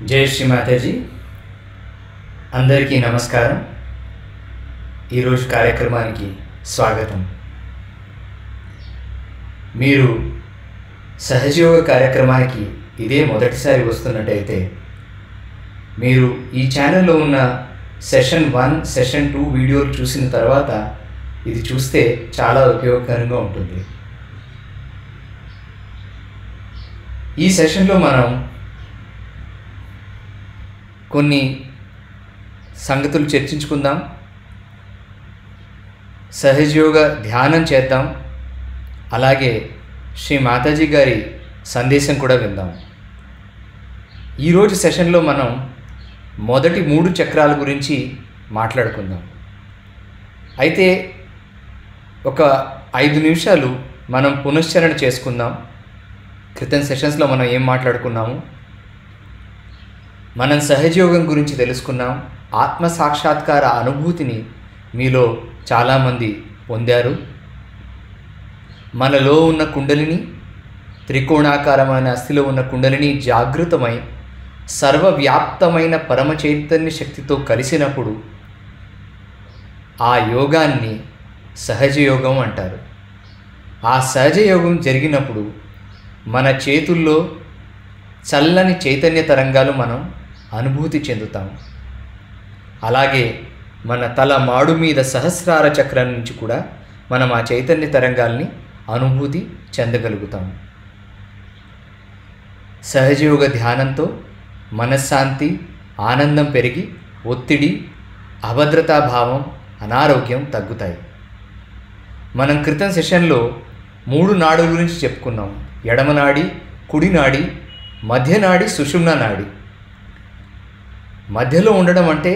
జై శ్రీ మాతాజీ అందరికీ నమస్కారం ఈరోజు కార్యక్రమానికి స్వాగతం మీరు సహజయోగ కార్యక్రమానికి ఇదే మొదటిసారి వస్తున్నట్టయితే మీరు ఈ ఛానల్లో ఉన్న సెషన్ వన్ సెషన్ టూ వీడియోలు చూసిన తర్వాత ఇది చూస్తే చాలా ఉపయోగకరంగా ఉంటుంది ఈ సెషన్లో మనం కొన్ని సంగతులు చర్చించుకుందాం సహజయోగ ధ్యానం చేద్దాం అలాగే శ్రీ మాతాజీ గారి సందేశం కూడా విందాం ఈరోజు సెషన్లో మనం మొదటి మూడు చక్రాల గురించి మాట్లాడుకుందాం అయితే ఒక ఐదు నిమిషాలు మనం పునశ్చరణ చేసుకుందాం క్రితం సెషన్స్లో మనం ఏం మాట్లాడుకున్నాము మనం సహజయోగం గురించి తెలుసుకున్నాం ఆత్మ సాక్షాత్కార అనుభూతిని మీలో చాలామంది పొందారు మనలో ఉన్న కుండలిని త్రికోణాకారమైన అస్థిలో ఉన్న కుండలిని జాగృతమై సర్వవ్యాప్తమైన పరమ చైతన్య శక్తితో కలిసినప్పుడు ఆ యోగాన్ని సహజ యోగం అంటారు ఆ సహజ యోగం జరిగినప్పుడు మన చేతుల్లో చల్లని చైతన్య తరంగాలు మనం అనుభూతి చెందుతాం అలాగే మన తల మాడు మీద సహస్రార చక్రం నుంచి కూడా మనం ఆ చైతన్య తరంగాల్ని అనుభూతి చెందగలుగుతాం సహజయోగ ధ్యానంతో మనశ్శాంతి ఆనందం పెరిగి ఒత్తిడి అభద్రతాభావం అనారోగ్యం తగ్గుతాయి మనం క్రితం సెషన్లో మూడు నాడుల గురించి చెప్పుకున్నాం ఎడమనాడి కుడినాడి మధ్యనాడి సుషుమ్న నాడి మధ్యలో ఉండడం అంటే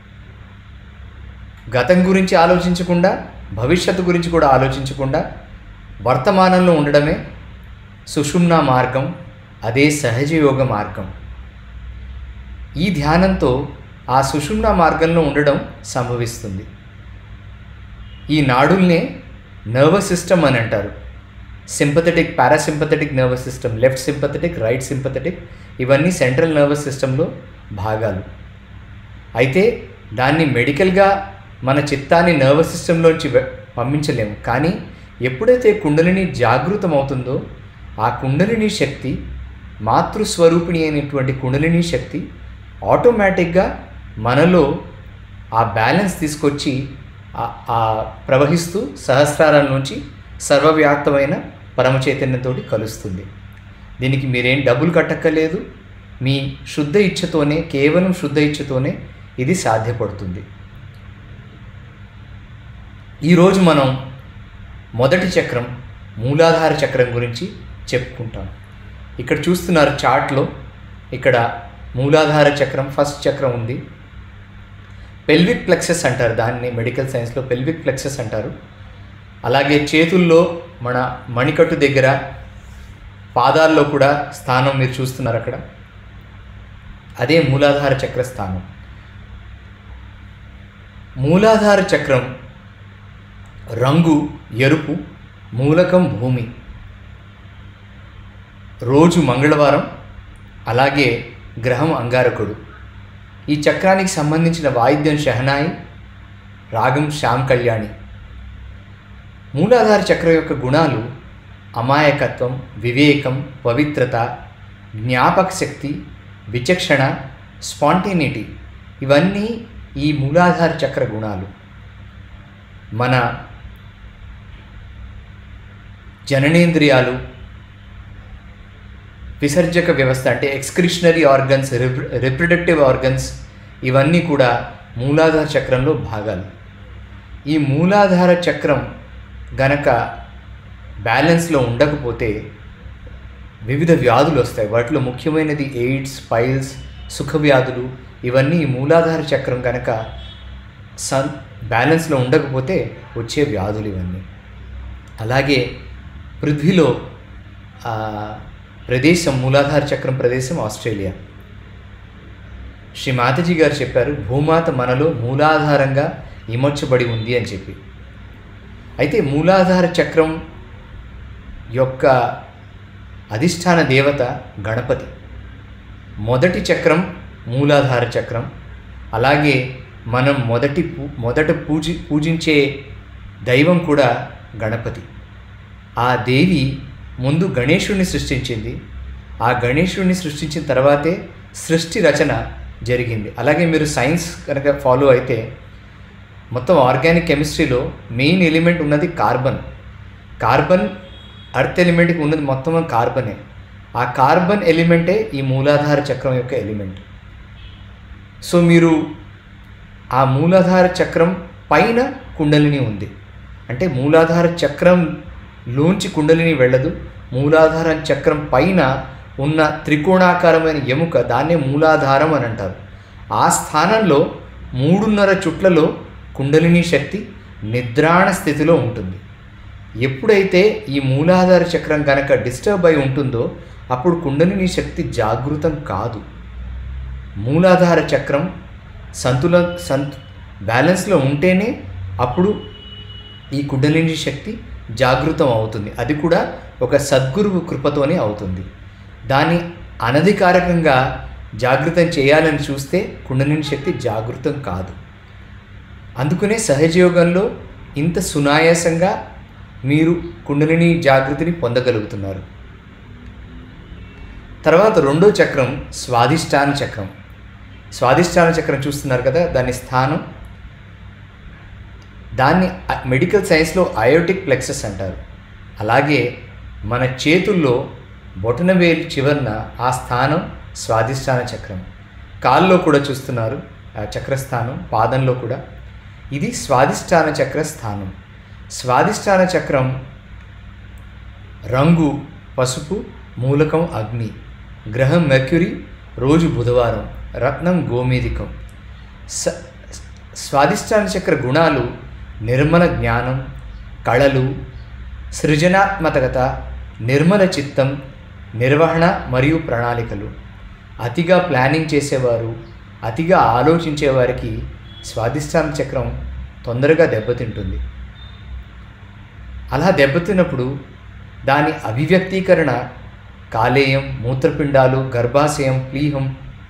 గతం గురించి ఆలోచించకుండా భవిష్యత్తు గురించి కూడా ఆలోచించకుండా వర్తమానంలో ఉండడమే సుషుమ్న మార్గం అదే సహజ యోగ మార్గం ఈ ధ్యానంతో ఆ సుషుమ్న మార్గంలో ఉండడం సంభవిస్తుంది ఈ నాడుల్నే నర్వస్ సిస్టమ్ అని అంటారు sympathetic parasympathetic nervous system left sympathetic right sympathetic ఇవన్నీ సెంట్రల్ నర్వస్ సిస్టంలో భాగాలు అయితే దాన్ని మెడికల్గా మన చిత్తాన్ని నర్వస్ సిస్టంలోంచి వె- పంపించలేము కానీ ఎప్పుడైతే కుండలిని జాగృతం అవుతుందో ఆ కుండలిని శక్తి మాతృస్వరూపిణి అయినటువంటి కుండలిని శక్తి ఆటోమేటిక్గా మనలో ఆ బ్యాలెన్స్ తీసుకొచ్చి ఆ- ఆ ప్రవహిస్తూ సహస్రాల నుంచి సర్వవ్యాప్తమైన పరమ చైతన్యంతో కలుస్తుంది దీనికి మీరేం డబ్బులు కట్టక్కర్లేదు మీ శుద్ధ ఇచ్ఛతోనే కేవలం శుద్ధ ఇచ్ఛతోనే ఇది సాధ్యపడుతుంది ఈరోజు మనం మొదటి చక్రం మూలాధార చక్రం గురించి చెప్పుకుంటాం ఇక్కడ చూస్తున్నారు చార్ట్లో ఇక్కడ మూలాధార చక్రం ఫస్ట్ చక్రం ఉంది పెల్విక్ ప్లెక్సెస్ అంటారు దాన్ని మెడికల్ సైన్స్లో పెల్విక్ ప్లెక్సెస్ అంటారు అలాగే చేతుల్లో మన మణికట్టు దగ్గర పాదాల్లో కూడా స్థానం మీరు చూస్తున్నారు అక్కడ అదే మూలాధార చక్ర స్థానం మూలాధార చక్రం రంగు ఎరుపు మూలకం భూమి రోజు మంగళవారం అలాగే గ్రహం అంగారకుడు ఈ చక్రానికి సంబంధించిన వాయిద్యం షహనాయి రాగం శ్యామ్ కళ్యాణి మూలాధార చక్రం యొక్క గుణాలు అమాయకత్వం వివేకం పవిత్రత జ్ఞాపక శక్తి విచక్షణ స్పాంటేనిటీ ఇవన్నీ ఈ మూలాధార చక్ర గుణాలు మన జననేంద్రియాలు విసర్జక వ్యవస్థ అంటే ఎక్స్క్రిషనరీ ఆర్గన్స్ రిప్రొడక్టివ్ ఆర్గన్స్ ఇవన్నీ కూడా మూలాధార చక్రంలో భాగాలు ఈ మూలాధార చక్రం గనక బ్యాలెన్స్లో ఉండకపోతే వివిధ వ్యాధులు వస్తాయి వాటిలో ముఖ్యమైనది ఎయిడ్స్ పైల్స్ సుఖ వ్యాధులు ఇవన్నీ ఈ మూలాధార చక్రం కనుక సన్ బ్యాలెన్స్లో ఉండకపోతే వచ్చే వ్యాధులు ఇవన్నీ అలాగే పృథ్వీలో ఆ, ప్రదేశం మూలాధార చక్రం ప్రదేశం ఆస్ట్రేలియా శ్రీ మాతాజీ గారు చెప్పారు భూమాత మనలో మూలాధారంగా ఇమర్చబడి ఉంది అని చెప్పి అయితే మూలాధార చక్రం యొక్క అధిష్టాన దేవత గణపతి మొదటి చక్రం మూలాధార చక్రం అలాగే మనం మొదటి పూ మొదట పూజి పూజించే దైవం కూడా గణపతి ఆ దేవి ముందు గణేశుడిని సృష్టించింది ఆ గణేశుడిని సృష్టించిన తర్వాతే సృష్టి రచన జరిగింది అలాగే మీరు సైన్స్ కనుక ఫాలో అయితే మొత్తం ఆర్గానిక్ కెమిస్ట్రీలో మెయిన్ ఎలిమెంట్ ఉన్నది కార్బన్ కార్బన్ అర్త్ ఎలిమెంట్కి ఉన్నది మొత్తం కార్బనే ఆ కార్బన్ ఎలిమెంటే ఈ మూలాధార చక్రం యొక్క ఎలిమెంట్ సో మీరు ఆ మూలాధార చక్రం పైన కుండలిని ఉంది అంటే మూలాధార చక్రం లోంచి కుండలిని వెళ్ళదు మూలాధార చక్రం పైన ఉన్న త్రికోణాకారమైన ఎముక దాన్నే మూలాధారం అని అంటారు ఆ స్థానంలో మూడున్నర చుట్లలో కుండలిని శక్తి నిద్రాణ స్థితిలో ఉంటుంది ఎప్పుడైతే ఈ మూలాధార చక్రం కనుక డిస్టర్బ్ అయి ఉంటుందో అప్పుడు కుండలిని శక్తి జాగృతం కాదు మూలాధార చక్రం సంతుల సంత్ బ్యాలెన్స్లో ఉంటేనే అప్పుడు ఈ కుండలిని శక్తి జాగృతం అవుతుంది అది కూడా ఒక సద్గురువు కృపతోనే అవుతుంది దాన్ని అనధికారికంగా జాగృతం చేయాలని చూస్తే కుండలిని శక్తి జాగృతం కాదు అందుకనే సహజయోగంలో ఇంత సునాయాసంగా మీరు కుండలిని జాగృతిని పొందగలుగుతున్నారు తర్వాత రెండో చక్రం స్వాదిష్టాన చక్రం స్వాదిష్టాన చక్రం చూస్తున్నారు కదా దాని స్థానం దాన్ని మెడికల్ సైన్స్లో అయోటిక్ ప్లెక్సెస్ అంటారు అలాగే మన చేతుల్లో బొటనవేలు చివరన ఆ స్థానం స్వాదిష్టాన చక్రం కాల్లో కూడా చూస్తున్నారు ఆ చక్రస్థానం పాదంలో కూడా ఇది స్వాదిష్టాన చక్ర స్థానం స్వాదిష్టాన చక్రం రంగు పసుపు మూలకం అగ్ని గ్రహం మెర్క్యూరీ రోజు బుధవారం రత్నం గోమేదికం స స్వాదిష్టాన చక్ర గుణాలు నిర్మల జ్ఞానం కళలు సృజనాత్మకత నిర్మల చిత్తం నిర్వహణ మరియు ప్రణాళికలు అతిగా ప్లానింగ్ చేసేవారు అతిగా ఆలోచించే వారికి స్వాదిష్టాన చక్రం తొందరగా దెబ్బతింటుంది అలా దెబ్బతిన్నప్పుడు దాని అభివ్యక్తీకరణ కాలేయం మూత్రపిండాలు గర్భాశయం ప్లీహం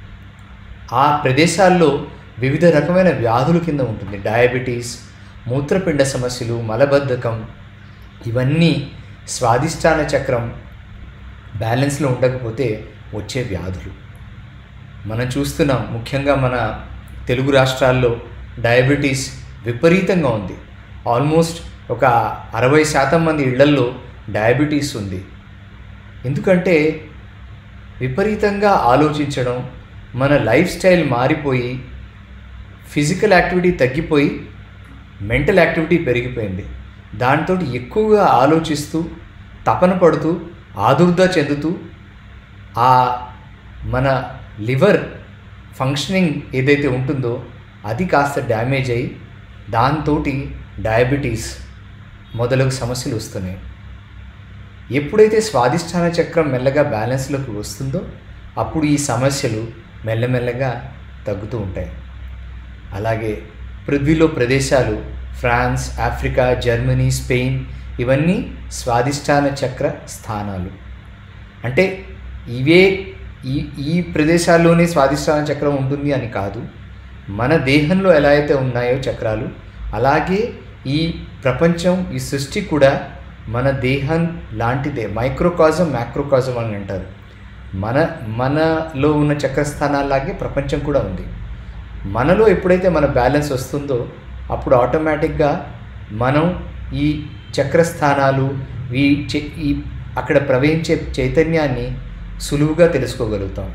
ఆ ప్రదేశాల్లో వివిధ రకమైన వ్యాధుల కింద ఉంటుంది డయాబెటీస్ మూత్రపిండ సమస్యలు మలబద్ధకం ఇవన్నీ స్వాదిష్టాన చక్రం బ్యాలెన్స్లో ఉండకపోతే వచ్చే వ్యాధులు మనం చూస్తున్నాం ముఖ్యంగా మన తెలుగు రాష్ట్రాల్లో డయాబెటీస్ విపరీతంగా ఉంది ఆల్మోస్ట్ ఒక అరవై శాతం మంది ఇళ్లల్లో డయాబెటీస్ ఉంది ఎందుకంటే విపరీతంగా ఆలోచించడం మన లైఫ్ స్టైల్ మారిపోయి ఫిజికల్ యాక్టివిటీ తగ్గిపోయి మెంటల్ యాక్టివిటీ పెరిగిపోయింది దాంతో ఎక్కువగా ఆలోచిస్తూ తపన పడుతూ ఆదుర్ద చెందుతూ ఆ మన లివర్ ఫంక్షనింగ్ ఏదైతే ఉంటుందో అది కాస్త డ్యామేజ్ అయ్యి దాంతో డయాబెటీస్ మొదలగు సమస్యలు వస్తున్నాయి ఎప్పుడైతే స్వాదిష్టాన చక్రం మెల్లగా బ్యాలెన్స్లోకి వస్తుందో అప్పుడు ఈ సమస్యలు మెల్లమెల్లగా తగ్గుతూ ఉంటాయి అలాగే పృథ్వీలో ప్రదేశాలు ఫ్రాన్స్ ఆఫ్రికా జర్మనీ స్పెయిన్ ఇవన్నీ స్వాదిష్టాన చక్ర స్థానాలు అంటే ఇవే ఈ ఈ ప్రదేశాల్లోనే స్వాదిష్టాన చక్రం ఉంటుంది అని కాదు మన దేహంలో ఎలా అయితే ఉన్నాయో చక్రాలు అలాగే ఈ ప్రపంచం ఈ సృష్టి కూడా మన దేహం లాంటిదే మైక్రోకాజం మ్యాక్రోకాజం అని అంటారు మన మనలో ఉన్న చక్రస్థానాలాగే ప్రపంచం కూడా ఉంది మనలో ఎప్పుడైతే మన బ్యాలెన్స్ వస్తుందో అప్పుడు ఆటోమేటిక్గా మనం ఈ చక్రస్థానాలు ఈ చే- ఈ అక్కడ ప్రవహించే చైతన్యాన్ని సులువుగా తెలుసుకోగలుగుతాం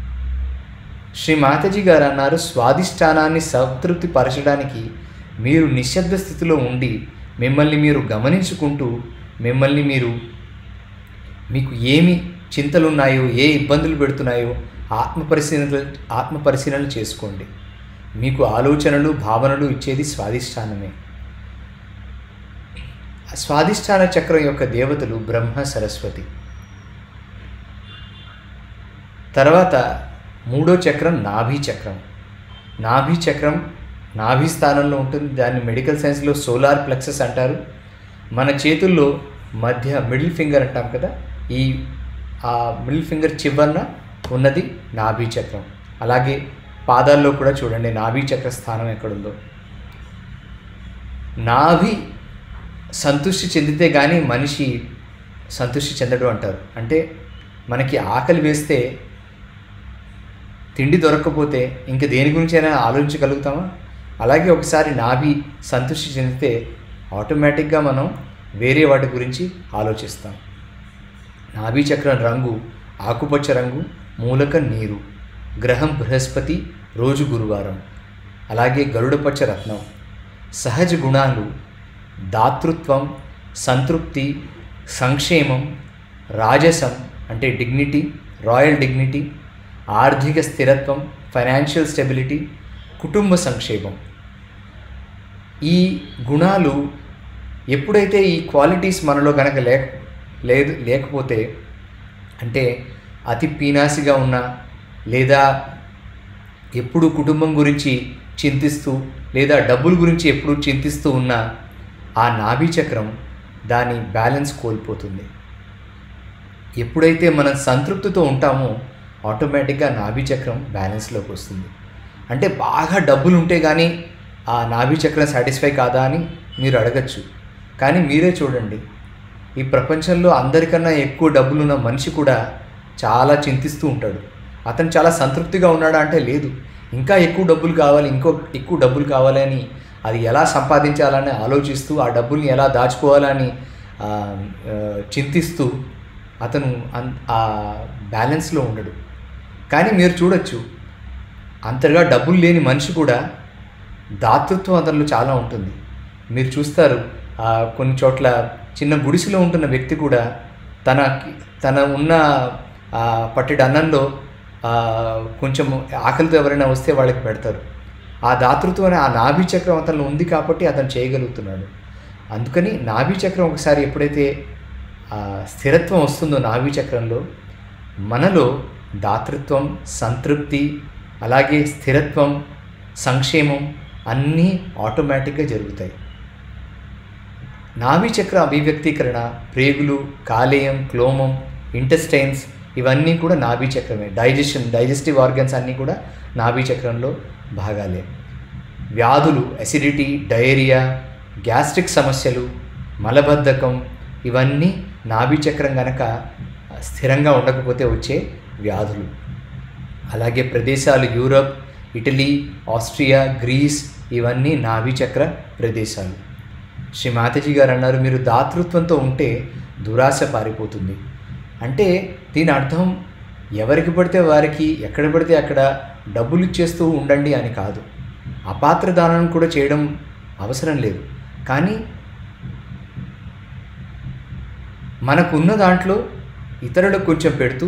శ్రీ మాతాజీ గారు అన్నారు స్వాదిష్టానాన్ని సంతృప్తి పరచడానికి మీరు నిశ్శబ్ద స్థితిలో ఉండి మిమ్మల్ని మీరు గమనించుకుంటూ మిమ్మల్ని మీరు మీకు ఏమి చింతలు ఉన్నాయో ఏ ఇబ్బందులు పెడుతున్నాయో ఆత్మ పరిశీలన ఆత్మ పరిశీలన చేసుకోండి మీకు ఆలోచనలు భావనలు ఇచ్చేది స్వాదిష్టానమే స్వాదిష్టాన చక్రం యొక్క దేవతలు బ్రహ్మ సరస్వతి తర్వాత మూడో చక్రం నాభి చక్రం నాభి చక్రం నాభి స్థానంలో ఉంటుంది దాన్ని మెడికల్ సైన్స్లో సోలార్ ప్లెక్సెస్ అంటారు మన చేతుల్లో మధ్య మిడిల్ ఫింగర్ అంటాం కదా ఈ ఆ మిడిల్ ఫింగర్ చివరన ఉన్నది నాభి చక్రం అలాగే పాదాల్లో కూడా చూడండి నాభి చక్ర స్థానం ఎక్కడుందో నాభి సంతృష్టి చెందితే కానీ మనిషి సంతృష్టి చెందడు అంటారు అంటే మనకి ఆకలి వేస్తే తిండి దొరకకపోతే ఇంక దేని గురించైనా ఆలోచించగలుగుతామా అలాగే ఒకసారి నాభి సంతృష్టి చెందితే ఆటోమేటిక్గా మనం వేరే వాటి గురించి ఆలోచిస్తాం నాభి చక్రం రంగు ఆకుపచ్చ రంగు మూలకం నీరు గ్రహం బృహస్పతి రోజు గురువారం అలాగే గరుడపచ్చ రత్నం సహజ గుణాలు దాతృత్వం సంతృప్తి సంక్షేమం రాజసం అంటే డిగ్నిటీ రాయల్ డిగ్నిటీ ఆర్థిక స్థిరత్వం ఫైనాన్షియల్ స్టెబిలిటీ కుటుంబ సంక్షేమం ఈ గుణాలు ఎప్పుడైతే ఈ క్వాలిటీస్ మనలో కనుక లేక లేదు లేకపోతే అంటే అతి పీనాసిగా ఉన్న లేదా ఎప్పుడు కుటుంబం గురించి చింతిస్తూ లేదా డబ్బుల గురించి ఎప్పుడు చింతిస్తూ ఉన్న ఆ నాభి చక్రం దాని బ్యాలెన్స్ కోల్పోతుంది ఎప్పుడైతే మనం సంతృప్తితో ఉంటామో ఆటోమేటిక్గా నాభి చక్రం బ్యాలెన్స్లోకి వస్తుంది అంటే బాగా డబ్బులు ఉంటే కానీ ఆ నాభి చక్రం సాటిస్ఫై కాదా అని మీరు అడగచ్చు కానీ మీరే చూడండి ఈ ప్రపంచంలో అందరికన్నా ఎక్కువ డబ్బులున్న మనిషి కూడా చాలా చింతిస్తూ ఉంటాడు అతను చాలా సంతృప్తిగా ఉన్నాడా అంటే లేదు ఇంకా ఎక్కువ డబ్బులు కావాలి ఇంకో ఎక్కువ డబ్బులు కావాలని అది ఎలా సంపాదించాలని ఆలోచిస్తూ ఆ డబ్బుల్ని ఎలా దాచుకోవాలని ఆ, ఆ, చింతిస్తూ అతను అన్- ఆ బ్యాలెన్స్లో ఉండడు కానీ మీరు చూడొచ్చు అంతగా డబ్బులు లేని మనిషి కూడా దాతృత్వం అతనిలో చాలా ఉంటుంది మీరు చూస్తారు ఆ, కొన్ని చోట్ల చిన్న గుడిసెలో ఉంటున్న వ్యక్తి కూడా తన తన ఉన్న ఆ, పట్టెడు అన్నంలో ఆ, కొంచెం ఆకలితో ఎవరైనా వస్తే వాళ్ళకి పెడతారు ఆ దాతృత్వం అనే ఆ నాభి చక్రం అతనిలో ఉంది కాబట్టి అతను చేయగలుగుతున్నాడు అందుకని నాభి చక్రం ఒకసారి ఎప్పుడైతే ఆ, స్థిరత్వం వస్తుందో నాభి చక్రంలో మనలో దాతృత్వం సంతృప్తి అలాగే స్థిరత్వం సంక్షేమం అన్నీ ఆటోమేటిక్గా జరుగుతాయి నాభి చక్ర అభివ్యక్తీకరణ ప్రేగులు కాలేయం క్లోమం ఇంటెస్టైన్స్ ఇవన్నీ కూడా నాభి చక్రమే డైజెషన్ డైజెస్టివ్ ఆర్గన్స్ అన్నీ కూడా నాభి చక్రంలో భాగాలే వ్యాధులు అసిడిటీ డయేరియా గ్యాస్ట్రిక్ సమస్యలు మలబద్ధకం ఇవన్నీ నాభి చక్రం గనక స్థిరంగా ఉండకపోతే వచ్చే వ్యాధులు అలాగే ప్రదేశాలు యూరప్ ఇటలీ ఆస్ట్రియా గ్రీస్ ఇవన్నీ నాభి చక్ర ప్రదేశాలు శ్రీ మాతాజీ గారు అన్నారు మీరు దాతృత్వంతో ఉంటే దురాశ పారిపోతుంది అంటే దీని అర్థం ఎవరికి పడితే వారికి ఎక్కడ పడితే అక్కడ డబ్బులు ఇచ్చేస్తూ ఉండండి అని కాదు అపాత్ర దానం కూడా చేయడం అవసరం లేదు కానీ మనకున్న దాంట్లో ఇతరులకు కొంచెం పెడుతూ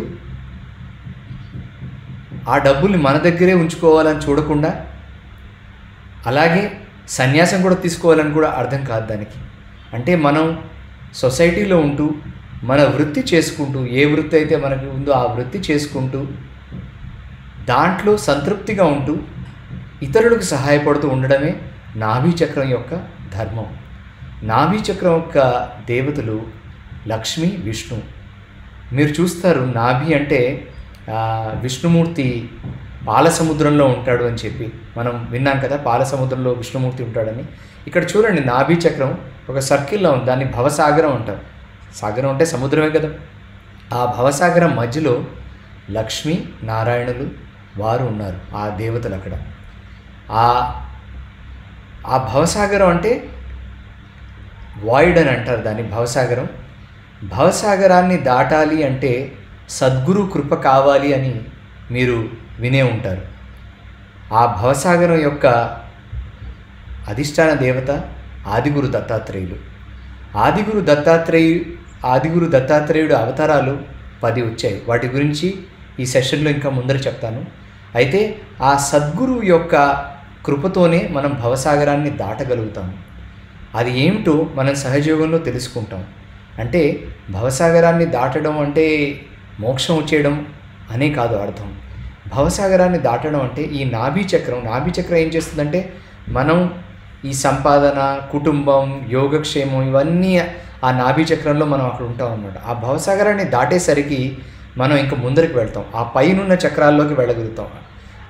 ఆ డబ్బుల్ని మన దగ్గరే ఉంచుకోవాలని చూడకుండా అలాగే సన్యాసం కూడా తీసుకోవాలని కూడా అర్థం కాదు దానికి అంటే మనం సొసైటీలో ఉంటూ మన వృత్తి చేసుకుంటూ ఏ వృత్తి అయితే మనకి ఉందో ఆ వృత్తి చేసుకుంటూ దాంట్లో సంతృప్తిగా ఉంటూ ఇతరులకు సహాయపడుతూ ఉండడమే నాభి చక్రం యొక్క ధర్మం నాభి చక్రం యొక్క దేవతలు లక్ష్మి విష్ణు మీరు చూస్తారు నాభి అంటే ఆ, విష్ణుమూర్తి పాల సముద్రంలో ఉంటాడు అని చెప్పి మనం విన్నాం కదా పాల సముద్రంలో విష్ణుమూర్తి ఉంటాడని ఇక్కడ చూడండి నాభి చక్రం ఒక సర్కిల్లో ఉంది దాన్ని భవసాగరం అంటారు సాగరం అంటే సముద్రమే కదా ఆ భవసాగరం మధ్యలో లక్ష్మి నారాయణులు వారు ఉన్నారు ఆ దేవతలు అక్కడ ఆ ఆ భవసాగరం అంటే వాయిడ్ అని అంటారు దాన్ని భవసాగరం భవసాగరాన్ని దాటాలి అంటే సద్గురు కృప కావాలి అని మీరు వినే ఉంటారు ఆ భవసాగరం యొక్క అధిష్టాన దేవత ఆదిగురు దత్తాత్రేయులు ఆదిగురు దత్తాత్రేయు ఆదిగురు దత్తాత్రేయుడు అవతారాలు పది వచ్చాయి వాటి గురించి ఈ సెషన్లో ఇంకా ముందర చెప్తాను అయితే ఆ సద్గురు యొక్క కృపతోనే మనం భవసాగరాన్ని దాటగలుగుతాము అది ఏమిటో మనం సహజయోగంలో తెలుసుకుంటాం అంటే భవసాగరాన్ని దాటడం అంటే మోక్షం వచ్చేయడం అనే కాదు అర్థం భవసాగరాన్ని దాటడం అంటే ఈ నాభి చక్రం నాభి చక్రం ఏం చేస్తుందంటే మనం ఈ సంపాదన కుటుంబం యోగక్షేమం ఇవన్నీ ఆ నాభి చక్రంలో మనం అక్కడ ఉంటాం అన్నమాట ఆ భవసాగరాన్ని దాటేసరికి మనం ఇంకా ముందరికి వెళ్తాం ఆ పైనున్న చక్రాల్లోకి వెళ్ళగలుగుతాం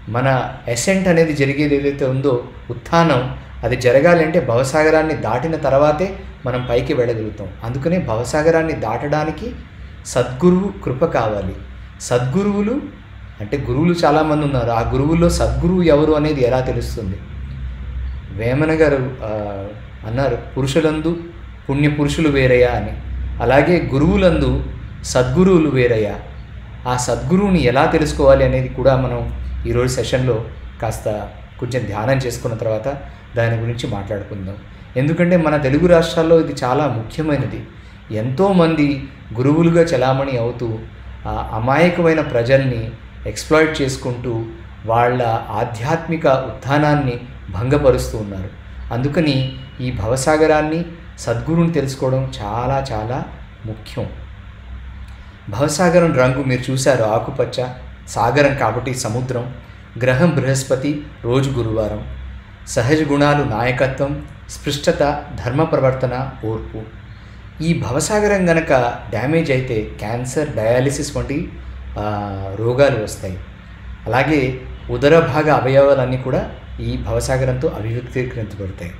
మన ఎసెంట్ అనేది జరిగేది ఏదైతే ఉందో ఉత్థానం అది జరగాలి అంటే భవసాగరాన్ని దాటిన తర్వాతే మనం పైకి వెళ్ళగలుగుతాం అందుకనే భవసాగరాన్ని దాటడానికి సద్గురువు కృప కావాలి సద్గురువులు అంటే గురువులు చాలామంది ఉన్నారు ఆ గురువుల్లో సద్గురువు ఎవరు అనేది ఎలా తెలుస్తుంది వేమన గారు ఆ, అన్నారు పురుషులందు పుణ్య పురుషులు వేరయ్యా అని అలాగే గురువులందు సద్గురువులు వేరయ్యా ఆ సద్గురువుని ఎలా తెలుసుకోవాలి అనేది కూడా మనం ఈరోజు సెషన్లో కాస్త కొంచెం ధ్యానం చేసుకున్న తర్వాత దాని గురించి మాట్లాడుకుందాం ఎందుకంటే మన తెలుగు రాష్ట్రాల్లో ఇది చాలా ముఖ్యమైనది ఎంతోమంది గురువులుగా చలామణి అవుతూ ఆ అమాయకమైన ప్రజల్ని ఎక్స్ప్లాయిట్ చేసుకుంటూ వాళ్ళ ఆధ్యాత్మిక ఉత్థానాన్ని భంగపరుస్తూ ఉన్నారు అందుకని ఈ భవసాగరాన్ని సద్గురుని తెలుసుకోవడం చాలా చాలా ముఖ్యం భవసాగరం రంగు మీరు చూశారు ఆకుపచ్చ సాగరం కాబట్టి సముద్రం గ్రహం బృహస్పతి రోజు గురువారం సహజ గుణాలు నాయకత్వం స్పృష్టత ధర్మ ప్రవర్తన ఓర్పు ఈ భవసాగరం గనక డ్యామేజ్ అయితే క్యాన్సర్ డయాలిసిస్ వంటి ఆ, రోగాలు వస్తాయి అలాగే ఉదర భాగ అవయవాలన్నీ కూడా ఈ భవసాగరంతో అభివ్యక్తీకరించబడతాయి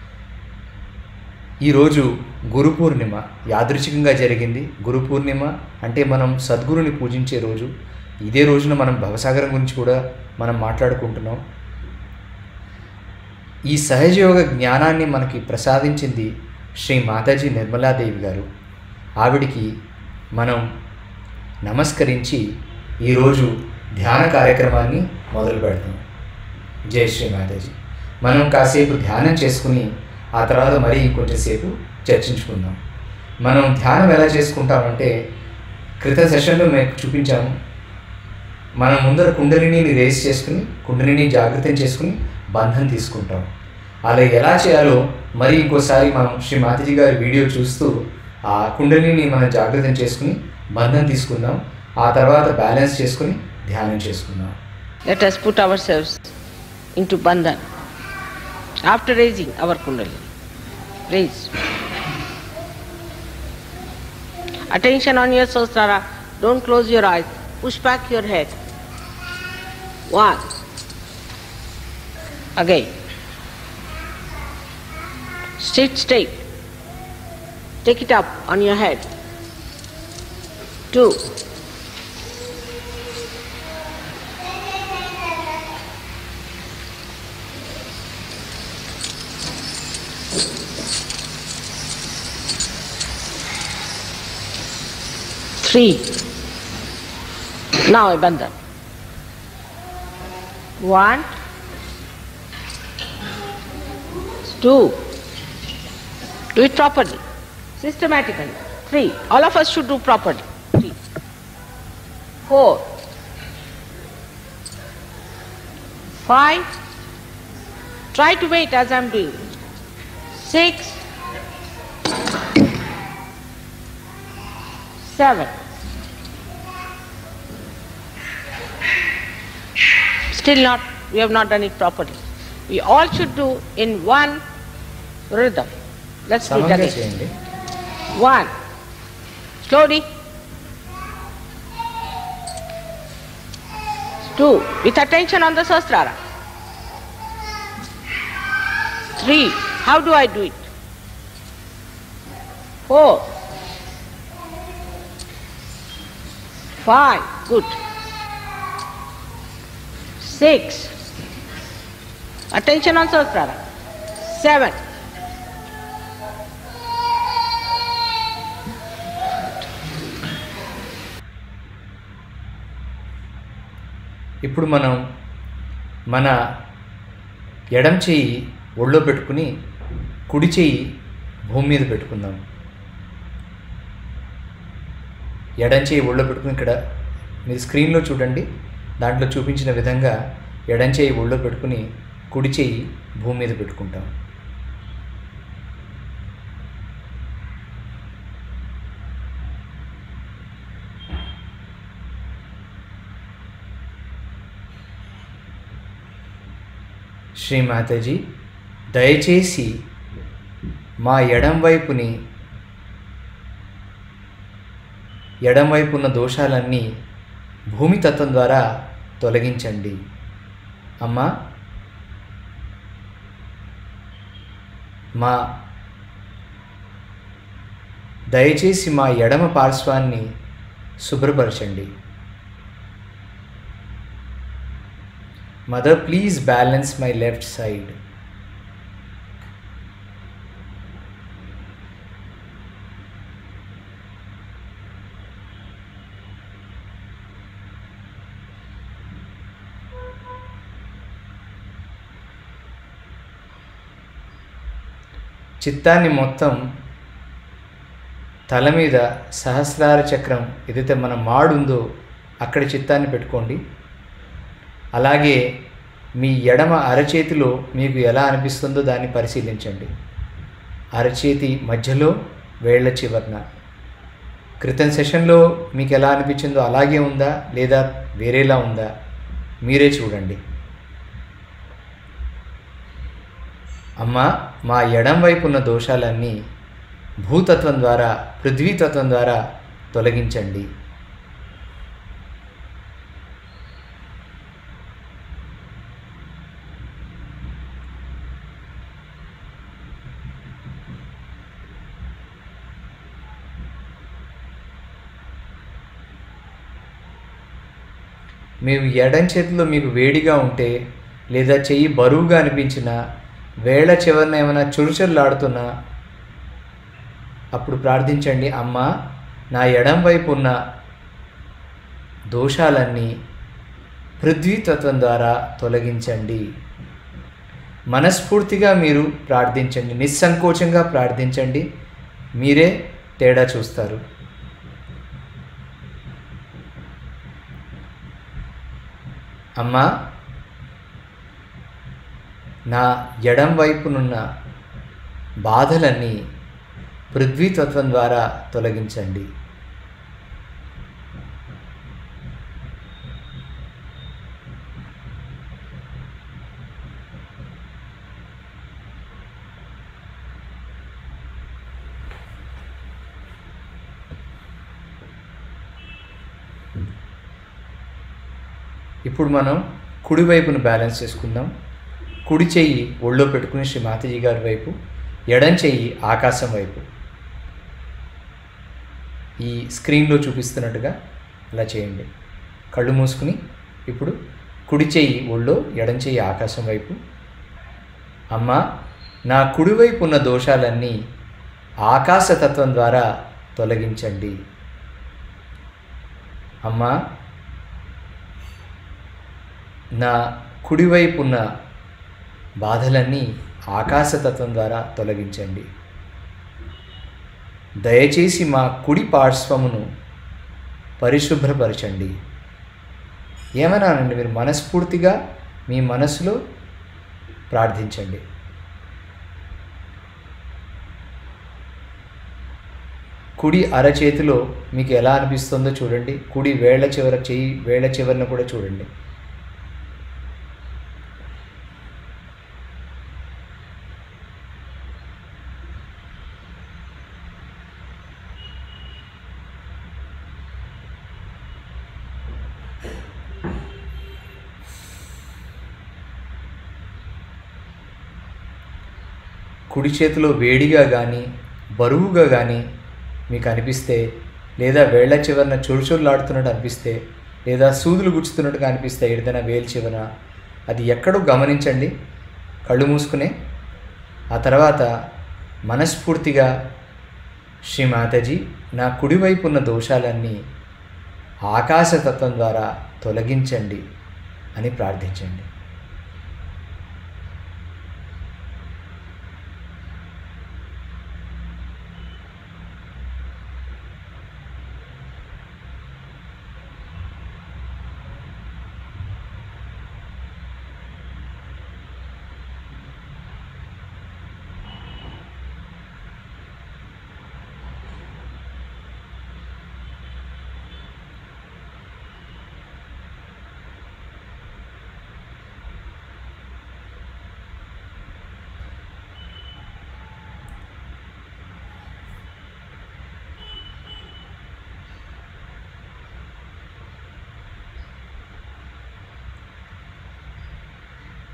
ఈరోజు గురు పూర్ణిమ యాదృచ్ఛికంగా జరిగింది గురు పూర్ణిమ అంటే మనం సద్గురుని పూజించే రోజు ఇదే రోజున మనం భవసాగరం గురించి కూడా మనం మాట్లాడుకుంటున్నాం ఈ సహజయోగ జ్ఞానాన్ని మనకి ప్రసాదించింది శ్రీ మాతాజీ నిర్మలాదేవి గారు ఆవిడికి మనం నమస్కరించి ఈరోజు ధ్యాన కార్యక్రమాన్ని మొదలు పెడతాం జై శ్రీ మాతాజీ మనం కాసేపు ధ్యానం చేసుకుని ఆ తర్వాత మరీ కొంచెంసేపు చర్చించుకుందాం మనం ధ్యానం ఎలా చేసుకుంటామంటే క్రితం సెషన్లో మేము చూపించాము మనం ముందర కుండలిని రేస్ చేసుకుని కుండలిని జాగ్రత్తం చేసుకుని బంధం తీసుకుంటాం అలా ఎలా చేయాలో మరి ఇంకోసారి మనం శ్రీ మాతాజీ గారి వీడియో చూస్తూ ఆ కుండలిని మనం జాగ్రత్తం చేసుకుని బంధం తీసుకుందాం ఆ తర్వాత బ్యాలెన్స్ చేసుకుని ధ్యానం చేసుకుందాం Let us put ourselves into bandhan after raising our kundalini. Raise. Attention on your sahasrara. Don't close your eyes. Push back your head. One. Again. Sit straight. Take it up on your head. Two. Three. Now a bandhan. One. Two. Do it properly, systematically. Three. All of us should do properly. Three. Four. Five. Try to wait as I'm doing. Six. Seven. Still not, we have not done it properly. We all should do in one rhythm. Let's do it సమంగా again. చేయండి One. Slowly. Two. With attention on the sahasrara. Three. How do I do it? Four. Five. Good. Six. Attention on sahasrara. Seven. ఇప్పుడు మనం మన ఎడం చేయి ఒళ్ళో పెట్టుకుని కుడి చేయి భూమి మీద పెట్టుకుందాం ఎడం చేయి ఒళ్ళో పెట్టుకుని ఇక్కడ మీరు స్క్రీన్లో చూడండి దాంట్లో చూపించిన విధంగా ఎడం చేయి ఒళ్ళో పెట్టుకుని కుడి చేయి భూమి మీద పెట్టుకుంటాం శ్రీ మాతాజీ దయచేసి మా ఎడం వైపుని ఎడం వైపు ఉన్న దోషాలన్నీ భూమి తత్వం ద్వారా తొలగించండి అమ్మా మా దయచేసి మా ఎడమ పార్శ్వాన్ని శుభ్రపరచండి mother please balance my left side చిత్తాన్ని మొత్తం తల మీద సహస్రార చక్రం ఏదైతే మన మాడు ఉందో అక్కడ చిత్తాన్ని పెట్టుకోండి అలాగే మీ ఎడమ అరచేతిలో మీకు ఎలా అనిపిస్తుందో దాన్ని పరిశీలించండి అరచేతి మధ్యలో వేళ్ల చివరన క్రితం సెషన్లో మీకు ఎలా అనిపించిందో అలాగే ఉందా లేదా వేరేలా ఉందా మీరే చూడండి అమ్మ మా ఎడం వైపు ఉన్న దోషాలన్నీ భూతత్వం ద్వారా పృథ్వీతత్వం ద్వారా తొలగించండి మేము ఎడం చేతిలో మీకు వేడిగా ఉంటే లేదా చెయ్యి బరువుగా అనిపించినా వేళ చివరన ఏమైనా చురుచురులాడుతున్నా అప్పుడు ప్రార్థించండి అమ్మ నా ఎడం వైపు ఉన్న దోషాలన్నీ పృథ్వీతత్వం ద్వారా తొలగించండి మనస్ఫూర్తిగా మీరు ప్రార్థించండి నిస్సంకోచంగా ప్రార్థించండి మీరే తేడా చూస్తారు అమ్మా నా ఎడం వైపునున్న బాధలన్నీ పృథ్వీతత్వం ద్వారా తొలగించండి ఇప్పుడు మనం కుడి వైపును బ్యాలెన్స్ చేసుకుందాం కుడి చెయ్యి ఒళ్ళో పెట్టుకుని శ్రీ మాతాజీ గారి వైపు ఎడం చెయ్యి ఆకాశం వైపు ఈ స్క్రీన్లో చూపిస్తున్నట్టుగా అలా చేయండి కళ్ళు మూసుకుని ఇప్పుడు కుడి చెయ్యి ఒళ్ళో ఎడం చెయ్యి ఆకాశం వైపు అమ్మ నా కుడివైపు ఉన్న దోషాలన్నీ ఆకాశతత్వం ద్వారా తొలగించండి అమ్మా నా కుడివైపు ఉన్న బాధలన్నీ ఆకాశతత్వం ద్వారా తొలగించండి దయచేసి మా కుడి పార్శ్వమును పరిశుభ్రపరచండి ఏమన్నానండి మీరు మనస్ఫూర్తిగా మీ మనసులో ప్రార్థించండి కుడి అరచేతిలో మీకు ఎలా అనిపిస్తుందో చూడండి కుడి వేళ్ల చివర చెయ్యి వేళ్ల చివరన కూడా చూడండి కుడి చేతిలో వేడిగా కానీ బరువుగా కానీ మీకు అనిపిస్తే లేదా వేళ్ల చివరన చురుచురులాడుతున్నట్టు అనిపిస్తే లేదా సూదులు గుచ్చుతున్నట్టుగా అనిపిస్తే ఏదైనా వేలు చివరన అది ఎక్కడో గమనించండి కళ్ళు మూసుకునే ఆ తర్వాత మనస్ఫూర్తిగా శ్రీ మాతాజీ నా కుడివైపు ఉన్న దోషాలన్నీ ఆకాశతత్వం ద్వారా తొలగించండి అని ప్రార్థించండి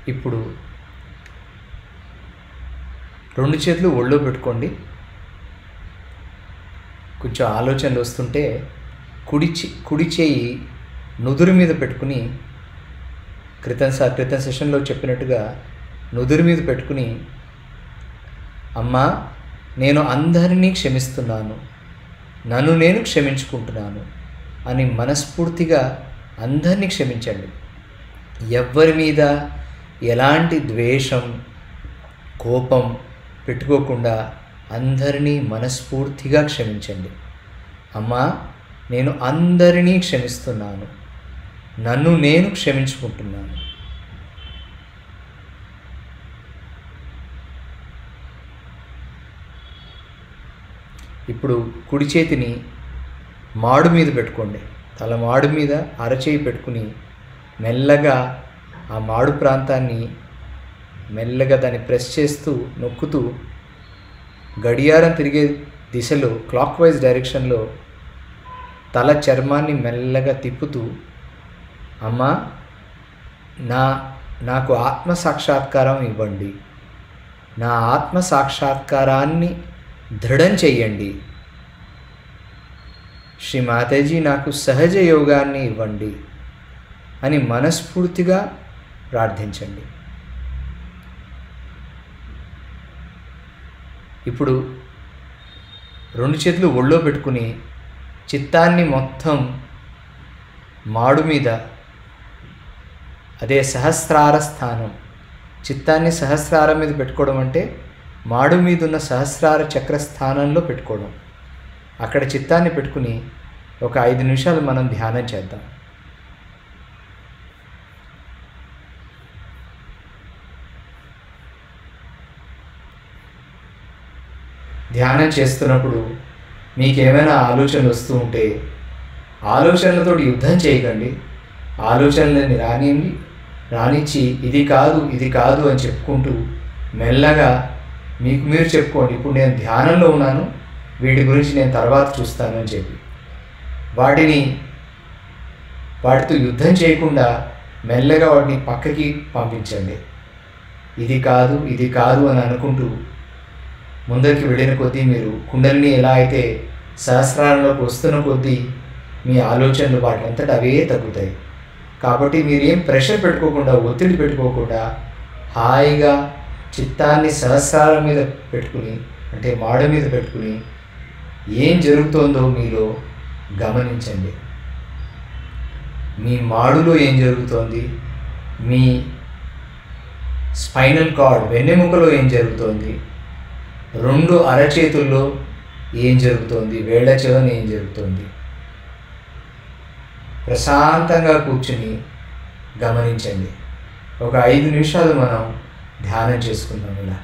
ఇప్పుడు రెండు చేతులు ఒళ్ళో పెట్టుకోండి కొంచెం ఆలోచనలు వస్తుంటే కుడి చే- కుడి చేయి నుదురు మీద పెట్టుకుని క్రితం సా క్రితం సెషన్లో చెప్పినట్టుగా నుదురు మీద పెట్టుకుని అమ్మా నేను అందరినీ క్షమిస్తున్నాను నన్ను నేను క్షమించుకుంటున్నాను అని మనస్ఫూర్తిగా అందరినీ క్షమించండి ఎవ్వరి మీద ఎలాంటి ద్వేషం కోపం పెట్టుకోకుండా అందరినీ మనస్ఫూర్తిగా క్షమించండి అమ్మా నేను అందరినీ క్షమిస్తున్నాను నన్ను నేను క్షమించుకుంటున్నాను ఇప్పుడు కుడి చేతిని మాడు మీద పెట్టుకోండి తల మాడు మీద అరచేయి పెట్టుకుని మెల్లగా ఆ మాడు ప్రాంతాన్ని మెల్లగా దాన్ని ప్రెస్ చేస్తూ నొక్కుతూ గడియారం తిరిగే దిశలో క్లాక్ వైజ్ డైరెక్షన్లో తల చర్మాన్ని మెల్లగా తిప్పుతూ అమ్మా నా నాకు ఆత్మ సాక్షాత్కారం ఇవ్వండి నా ఆత్మ సాక్షాత్కారాన్ని దృఢం చెయ్యండి శ్రీ మాతాజీ నాకు సహజ యోగాన్ని ఇవ్వండి అని మనస్ఫూర్తిగా ప్రార్థించండి ఇప్పుడు రెండు చేతులు ఒళ్ళో పెట్టుకుని చిత్తాన్ని మొత్తం మాడు మీద అదే సహస్రార స్థానం చిత్తాన్ని సహస్రారం మీద పెట్టుకోవడం అంటే మాడు మీద ఉన్న సహస్రార చక్ర స్థానంలో పెట్టుకోవడం అక్కడ చిత్తాన్ని పెట్టుకుని ఒక ఐదు నిమిషాలు మనం ధ్యానం చేద్దాం ధ్యానం చేస్తున్నప్పుడు మీకు ఏమైనా ఆలోచనలు వస్తూ ఉంటే ఆలోచనలతో యుద్ధం చేయకండి ఆలోచనలని రానియండి రానిచ్చి ఇది కాదు ఇది కాదు అని చెప్పుకుంటూ మెల్లగా మీకు మీరు చెప్పుకోండి ఇప్పుడు నేను ధ్యానంలో ఉన్నాను వీటి గురించి నేను తర్వాత చూస్తాను అని చెప్పి వాటిని వాటితో యుద్ధం చేయకుండా మెల్లగా వాటిని పక్కకి పంపించండి ఇది కాదు ఇది కాదు అని అనుకుంటూ ముందరికి వెళ్ళిన కొద్దీ మీరు కుండలిని ఎలా అయితే సహస్రాలలోకి వస్తున్న కొద్దీ మీ ఆలోచనలు వాటినంతట అవే తగ్గుతాయి కాబట్టి మీరు ఏం ప్రెషర్ పెట్టుకోకుండా ఒత్తిడి పెట్టుకోకుండా హాయిగా చిత్తాన్ని సహస్రాల మీద పెట్టుకుని అంటే మాడ మీద పెట్టుకుని ఏం జరుగుతోందో మీలో గమనించండి మీ మాడులో ఏం జరుగుతోంది మీ స్పైనల్ కార్డ్ వెన్నెముకలో ఏం జరుగుతోంది రెండు అరచేతుల్లో ఏం జరుగుతోంది వేళ్ల చెవన ఏం జరుగుతోంది ప్రశాంతంగా కూర్చుని గమనించండి ఒక ఐదు నిమిషాలు మనం ధ్యానం చేసుకుందాం ఇలా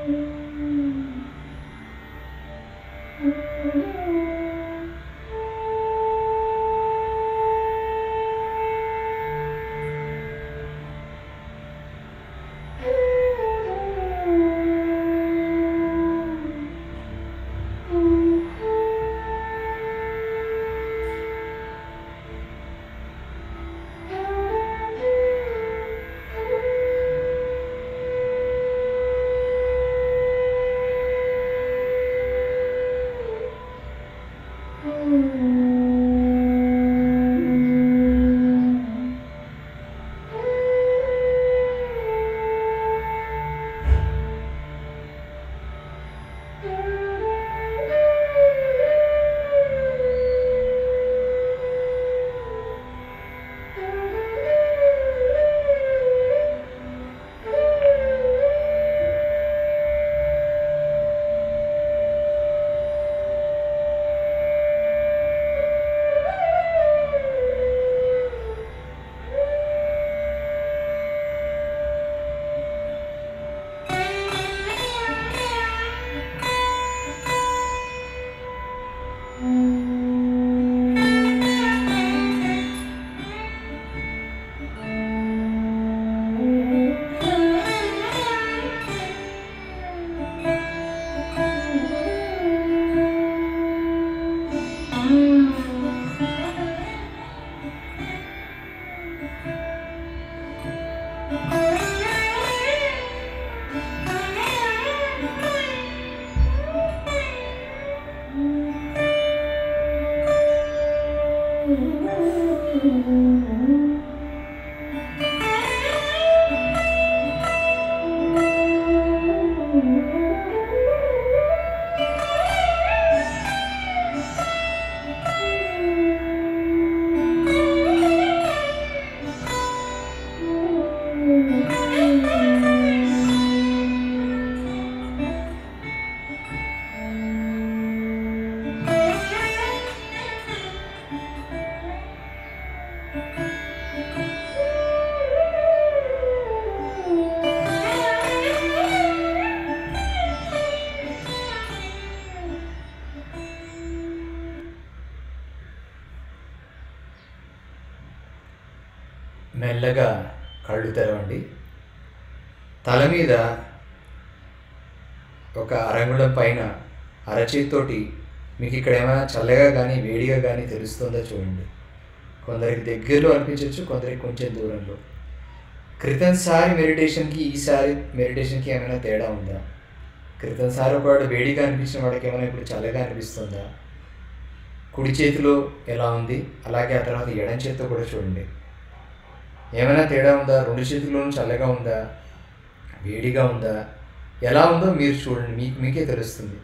మెల్లగా కళ్ళు తెరవండి తల మీద ఒక అరంగుళం పైన అరచేతితోటి మీకు ఇక్కడ ఏమైనా చల్లగా కానీ వేడిగా కానీ తెలుస్తుందో చూడండి కొందరికి దగ్గరలో అనిపించవచ్చు కొందరికి కొంచెం దూరంలో క్రితంసారి మెడిటేషన్కి ఈసారి మెడిటేషన్కి ఏమైనా తేడా ఉందా క్రితంసారి ఒకవేళ వేడిగా అనిపించిన వాడికి ఏమైనా ఇప్పుడు చల్లగా అనిపిస్తుందా కుడి చేతిలో ఎలా ఉంది అలాగే ఆ తర్వాత ఎడం చేతితో కూడా చూడండి ఏమైనా తేడా ఉందా రెండు చేతుల్లోనూ చల్లగా ఉందా వేడిగా ఉందా ఎలా ఉందో మీరు చూడండి మీకు మీకే తెలుస్తుంది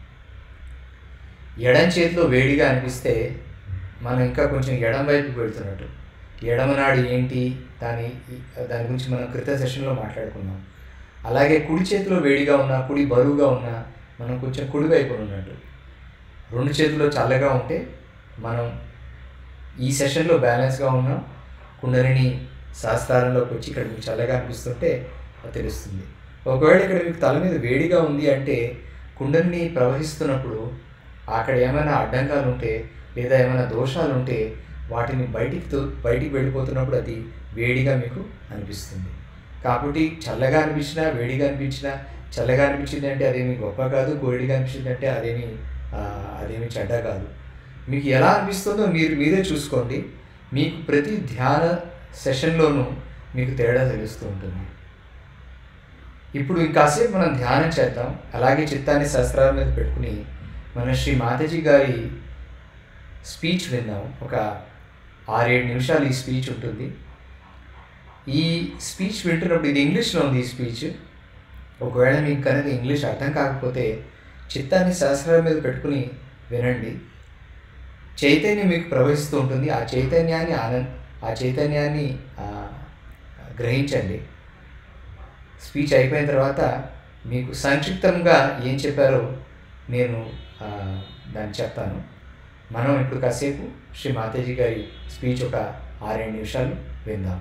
ఎడం చేతిలో వేడిగా అనిపిస్తే మనం ఇంకా కొంచెం ఎడం వైపుకి వెళ్తున్నట్టు ఎడమనాడు ఏంటి దాని దాని గురించి మనం క్రిత సెషన్లో మాట్లాడుకున్నాం అలాగే కుడి చేతిలో వేడిగా ఉన్నా కుడి బరువుగా ఉన్నా మనం కొంచెం కుడి వైపున ఉన్నట్టు రెండు చేతుల్లో చల్లగా ఉంటే మనం ఈ సెషన్లో బ్యాలెన్స్గా ఉన్నాం కుండలిని శాస్త్రాలలోకి వచ్చి ఇక్కడ మీకు చల్లగా అనిపిస్తుంటే అది తెలుస్తుంది ఒకవేళ ఇక్కడ మీకు తల మీద వేడిగా ఉంది అంటే కుండలిని ప్రవహిస్తున్నప్పుడు అక్కడ ఏమైనా అడ్డంకాలు ఉంటే లేదా ఏమైనా దోషాలు ఉంటే వాటిని బయటికి తో బయటికి వెళ్ళిపోతున్నప్పుడు అది వేడిగా మీకు అనిపిస్తుంది కాబట్టి చల్లగా అనిపించినా వేడిగా అనిపించినా చల్లగా అనిపించింది అంటే అదేమి గొప్ప కాదు వేడిగా అనిపించింది అంటే అదేమి ఆ, అదేమి చెడ్డ కాదు మీకు ఎలా అనిపిస్తుందో మీరు మీరే చూసుకోండి మీకు ప్రతి ధ్యాన సెషన్లోనూ మీకు తేడా తెలుస్తూ ఉంటుంది ఇప్పుడు ఇంకాసేపు మనం ధ్యానం చేద్దాం అలాగే చిత్తాన్ని శస్త్రాల మీద పెట్టుకుని మన శ్రీ మాతాజీ గారి స్పీచ్ విందాం ఒక ఆరేడు నిమిషాలు ఈ స్పీచ్ ఉంటుంది ఈ స్పీచ్ వింటున్నప్పుడు ఇది ఇంగ్లీష్లో ఉంది ఈ స్పీచ్ ఒకవేళ మీకు కనుక ఇంగ్లీష్ అర్థం కాకపోతే చిత్తాన్ని శాస్త్రాల మీద పెట్టుకుని వినండి చైతన్యం మీకు ప్రవహిస్తూ ఉంటుంది ఆ చైతన్యాన్ని ఆనంద్ ఆ చైతన్యాన్ని ఆ, గ్రహించండి స్పీచ్ అయిపోయిన తర్వాత మీకు సంక్షిప్తంగా ఏం చెప్పారో నేను ఆ, దాన్ని చెప్తాను మనం ఇప్పుడు కాసేపు శ్రీ మాతాజీ గారి స్పీచ్ ఒక ఆరేడు నిమిషాలు విందాం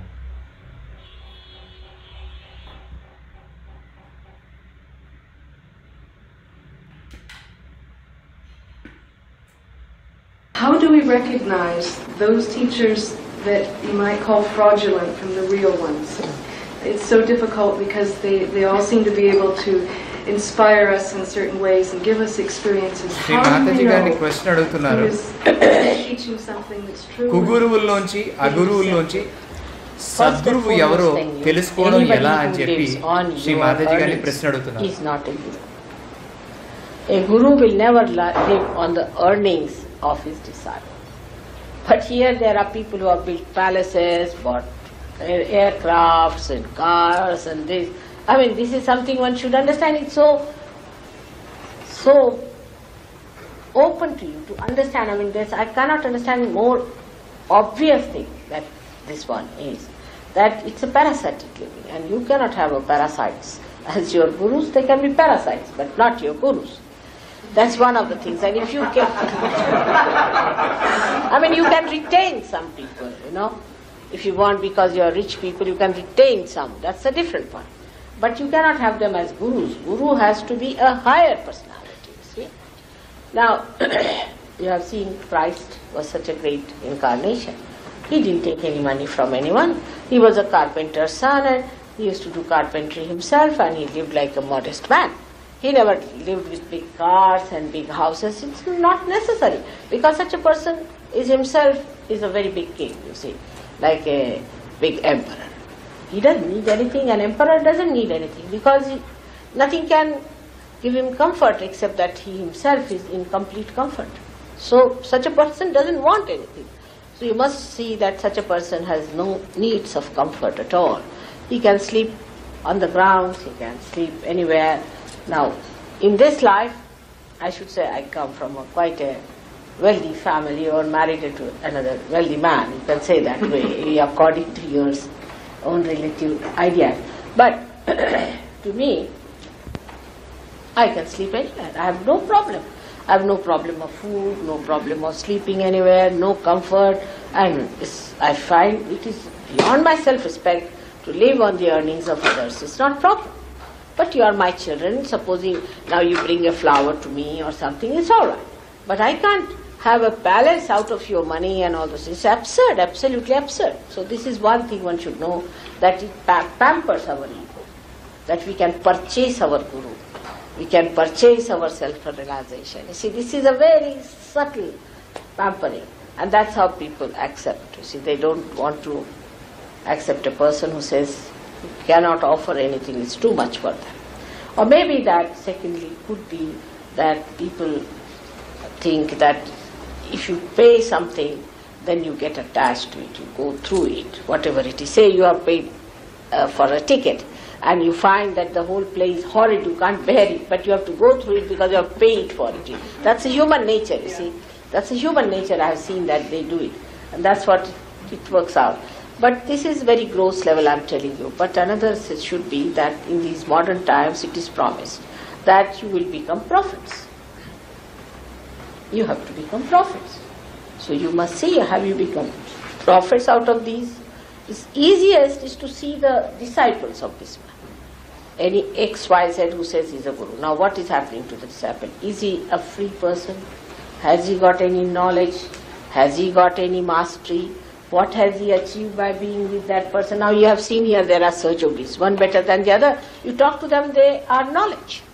do we recognize those teachers that you might call fraudulent from the real ones? It's so difficult because they, they all seem to be able to inspire us in certain ways and give us experiences. Shri How do Mataji we గారిని know question who అడుగుతున్నారు is teaching something that's true? కుగురువుల్లోంచి అగురువుల్లోంచి సద్గురువు First and ఎవరో foremost thing is, తెలుసుకోవడం anybody ఎలా అని who చెప్పి lives on Shri your Mataji గారిని earnings ప్రశ్న అడుగుతున్నారు is not a guru. A guru will never li- live on the earnings of his disciple. But here there are people who have built palaces, bought air- aircrafts and cars and this. I mean, this is something one should understand. It's so, so open to you to understand. I mean, there's, I cannot understand more obvious thing that this one is. That it's a parasitic living and you cannot have a parasites as your gurus. They can be parasites, but not your gurus. That's one of the things. And if you can, I mean, you can retain some people, you know. If you want, because you are rich people, you can retain some. That's a different point. But you cannot have them as gurus. Guru has to be a higher personality, you see. Now, you have seen Christ was such a great incarnation. He didn't take any money from anyone. He was a carpenter's son and he used to do carpentry himself and he lived like a modest man. He never lived with big cars and big houses. It's not necessary because such a person is himself is a very big king, you see, like a big emperor. He doesn't need anything. An emperor doesn't need anything because he, nothing can give him comfort except that he himself is in complete comfort. So such a person doesn't want anything. So you must see that such a person has no needs of comfort at all. He can sleep on the ground, he can sleep anywhere. Now, in this life, I should say I come from a quite a wealthy family or married to another wealthy man. You can say that way, according to your own relative idea. But to me, I can sleep anywhere. I have no problem. I have no problem of food, no problem of sleeping anywhere, no comfort, and it's, I find it is beyond my self-respect to live on the earnings of others. It's not proper. But you are my children. Supposing now you bring a flower to me or something, it's all right. But I can't have a palace out of your money and all this. It's absurd, absolutely absurd. So this is one thing one should know that it pa- pampers our ego, that we can purchase our guru, we can purchase our self-realization. You see, this is a very subtle pampering, and that's how people accept. You see, they don't want to accept a person who says you cannot offer anything, it's too much for them. Or maybe that, secondly, could be that people think that if you pay something, then you get attached to it, you go through it, whatever it is. Say you have paid uh, for a ticket and you find that the whole play is horrid, you can't bear it, but you have to go through it because you have paid for it. That's a human nature, you see. That's a human nature, I have seen that they do it. And that's what it works out. But this is very gross level, I'm telling you. But another s- should be that in these modern times it is promised that you will become prophets. You have to become prophets. So you must see, have you become prophets out of these? It's easiest is to see the disciples of this man. Any XYZ who says he's a guru. Now what is happening to the disciple? Is he a free person? Has he got any knowledge? Has he got any mastery? What has he achieved by being with that person? Now you have seen here there are search yogis, one better than the other. You talk to them, they are knowledge.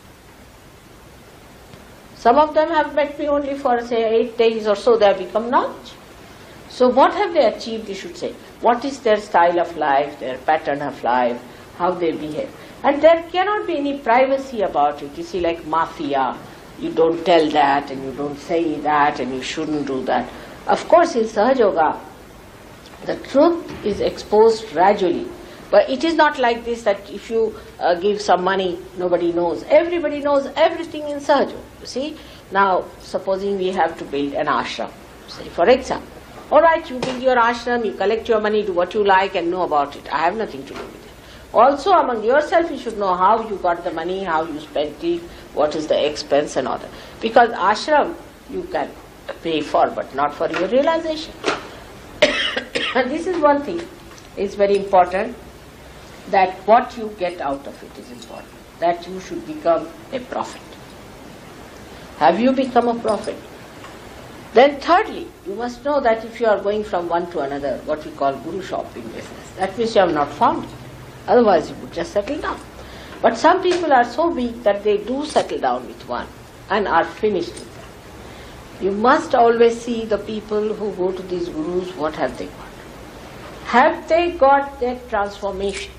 Some of them have met me only for say eight days or so, they have become knowledge. So what have they achieved, you should say? What is their style of life, their pattern of life, how they behave? And there cannot be any privacy about it. You see, like mafia, you don't tell that and you don't say that and you shouldn't do that. Of course, in Sahaja Yoga, the truth is exposed gradually. But it is not like this that if you uh, give some money, nobody knows. Everybody knows everything in Sahaja. You see? Now, supposing we have to build an ashram, say for example. All right, you build your ashram, you collect your money, do what you like and know about it. I have nothing to do with it. Also, among yourself, you should know how you got the money, how you spent it, what is the expense and all that. Because ashram, you can pay for, but not for your realization. and this is one thing, it's very important that what you get out of it is important. That you should become a prophet. Have you become a prophet? Then thirdly, you must know that if you are going from one to another, what we call guru shopping business, that means you have not found it. Otherwise you would just settle down. But some people are so weak that they do settle down with one and are finished with that. You must always see the people who go to these gurus, what have they got? Have they got that transformation?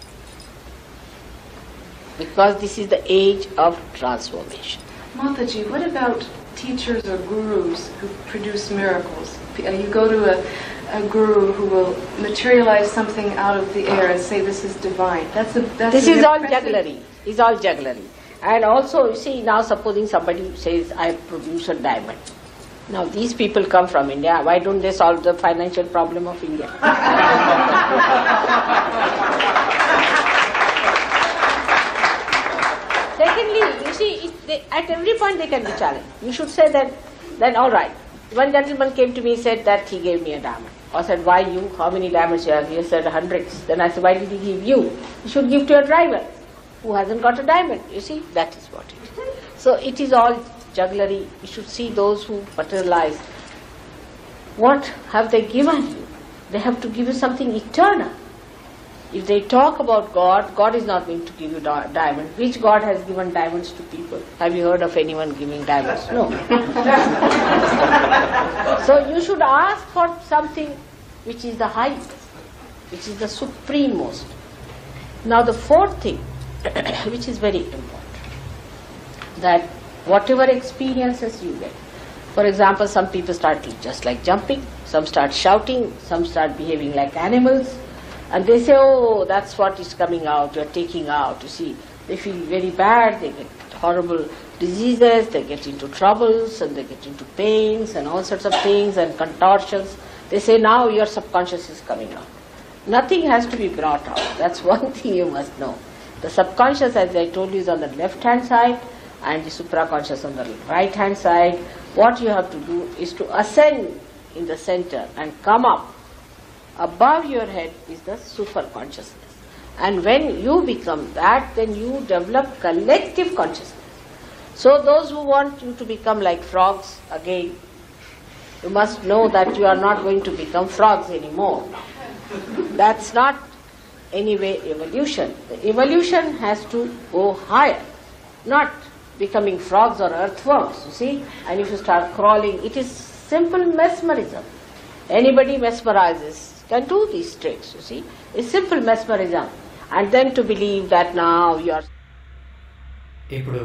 Because this is the age of transformation. Mataji, what about teachers or gurus who produce miracles? P- uh, You go to a, a guru who will materialize something out of the air and say this is divine. That's a that's This an is all impressive- jugglery. It's all jugglery. And also, you see, now supposing somebody says, I produce a diamond. Now, these people come from India. Why don't they solve the financial problem of India? Secondly, you see, it, they, at every point they can be challenged. You should say that, then all right. One gentleman came to me and said that he gave me a diamond. I said, why you? How many diamonds you have? He said, hundreds. Then I said, why did he give you? You should give to your driver who hasn't got a diamond. You see, that is what it is. So it is all jugglery. You should see those who materialize. What have they given you? They have to give you something eternal. If they talk about God, God is not going to give you di- diamond. Which God has given diamonds to people? Have you heard of anyone giving diamonds? No. so you should ask for something which is the highest, which is the supremost. Now the fourth thing, which is very important, that whatever experiences you get, for example, some people start just like jumping, some start shouting, some start behaving like animals, and they say, oh, that's what is coming out, you're taking out. You see, they feel very bad, they get horrible diseases, they get into troubles, and they get into pains and all sorts of things and contortions. They say, now your subconscious is coming out. Nothing has to be brought out. That's one thing you must know. The subconscious, as I told you, is on the left hand side and the supraconscious on the right hand side. What you have to do is to ascend in the center and come up. Above your head is the super consciousness. And when you become that, then you develop collective consciousness. So those who want you to become like frogs, again, you must know that you are not going to become frogs anymore. That's not anyway evolution. The evolution has to go higher, not becoming frogs or earthworms, you see. And if you start crawling, it is simple mesmerism. Anybody mesmerizes can do these tricks, you see. It's simple mesmerism. And then to believe that now you are ఇప్పుడు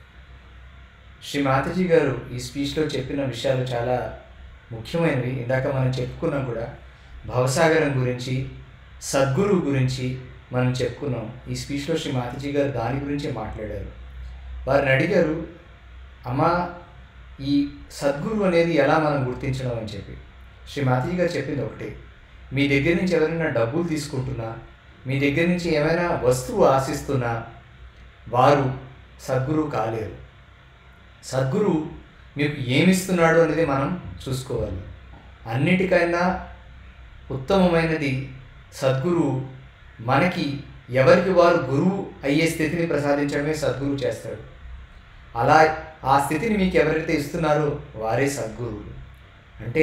శ్రీ మాతాజీ గారు ఈ స్పీచ్లో చెప్పిన విషయాలు చాలా ముఖ్యమైనవి ఇందాక మనం చెప్పుకున్నాం కూడా భవసాగరం గురించి సద్గురు గురించి మనం చెప్పుకున్నాం ఈ స్పీచ్లో శ్రీ మాతాజీ గారు దాని గురించే మాట్లాడారు వారిని అడిగారు అమ్మా ఈ సద్గురు అనేది ఎలా మనం గుర్తించడం అని చెప్పి శ్రీ మాతాజీ గారు చెప్పింది ఒకటే మీ దగ్గర నుంచి ఎవరైనా డబ్బులు తీసుకుంటున్నా మీ దగ్గర నుంచి ఏమైనా వస్తువు ఆశిస్తున్నా వారు సద్గురు కాలేరు సద్గురు మీకు ఏమిస్తున్నాడు అనేది మనం చూసుకోవాలి అన్నిటికైనా ఉత్తమమైనది సద్గురు మనకి ఎవరికి వారు గురువు అయ్యే స్థితిని ప్రసాదించడమే సద్గురు చేస్తాడు అలా ఆ స్థితిని మీకు ఎవరైతే ఇస్తున్నారో వారే సద్గురువులు అంటే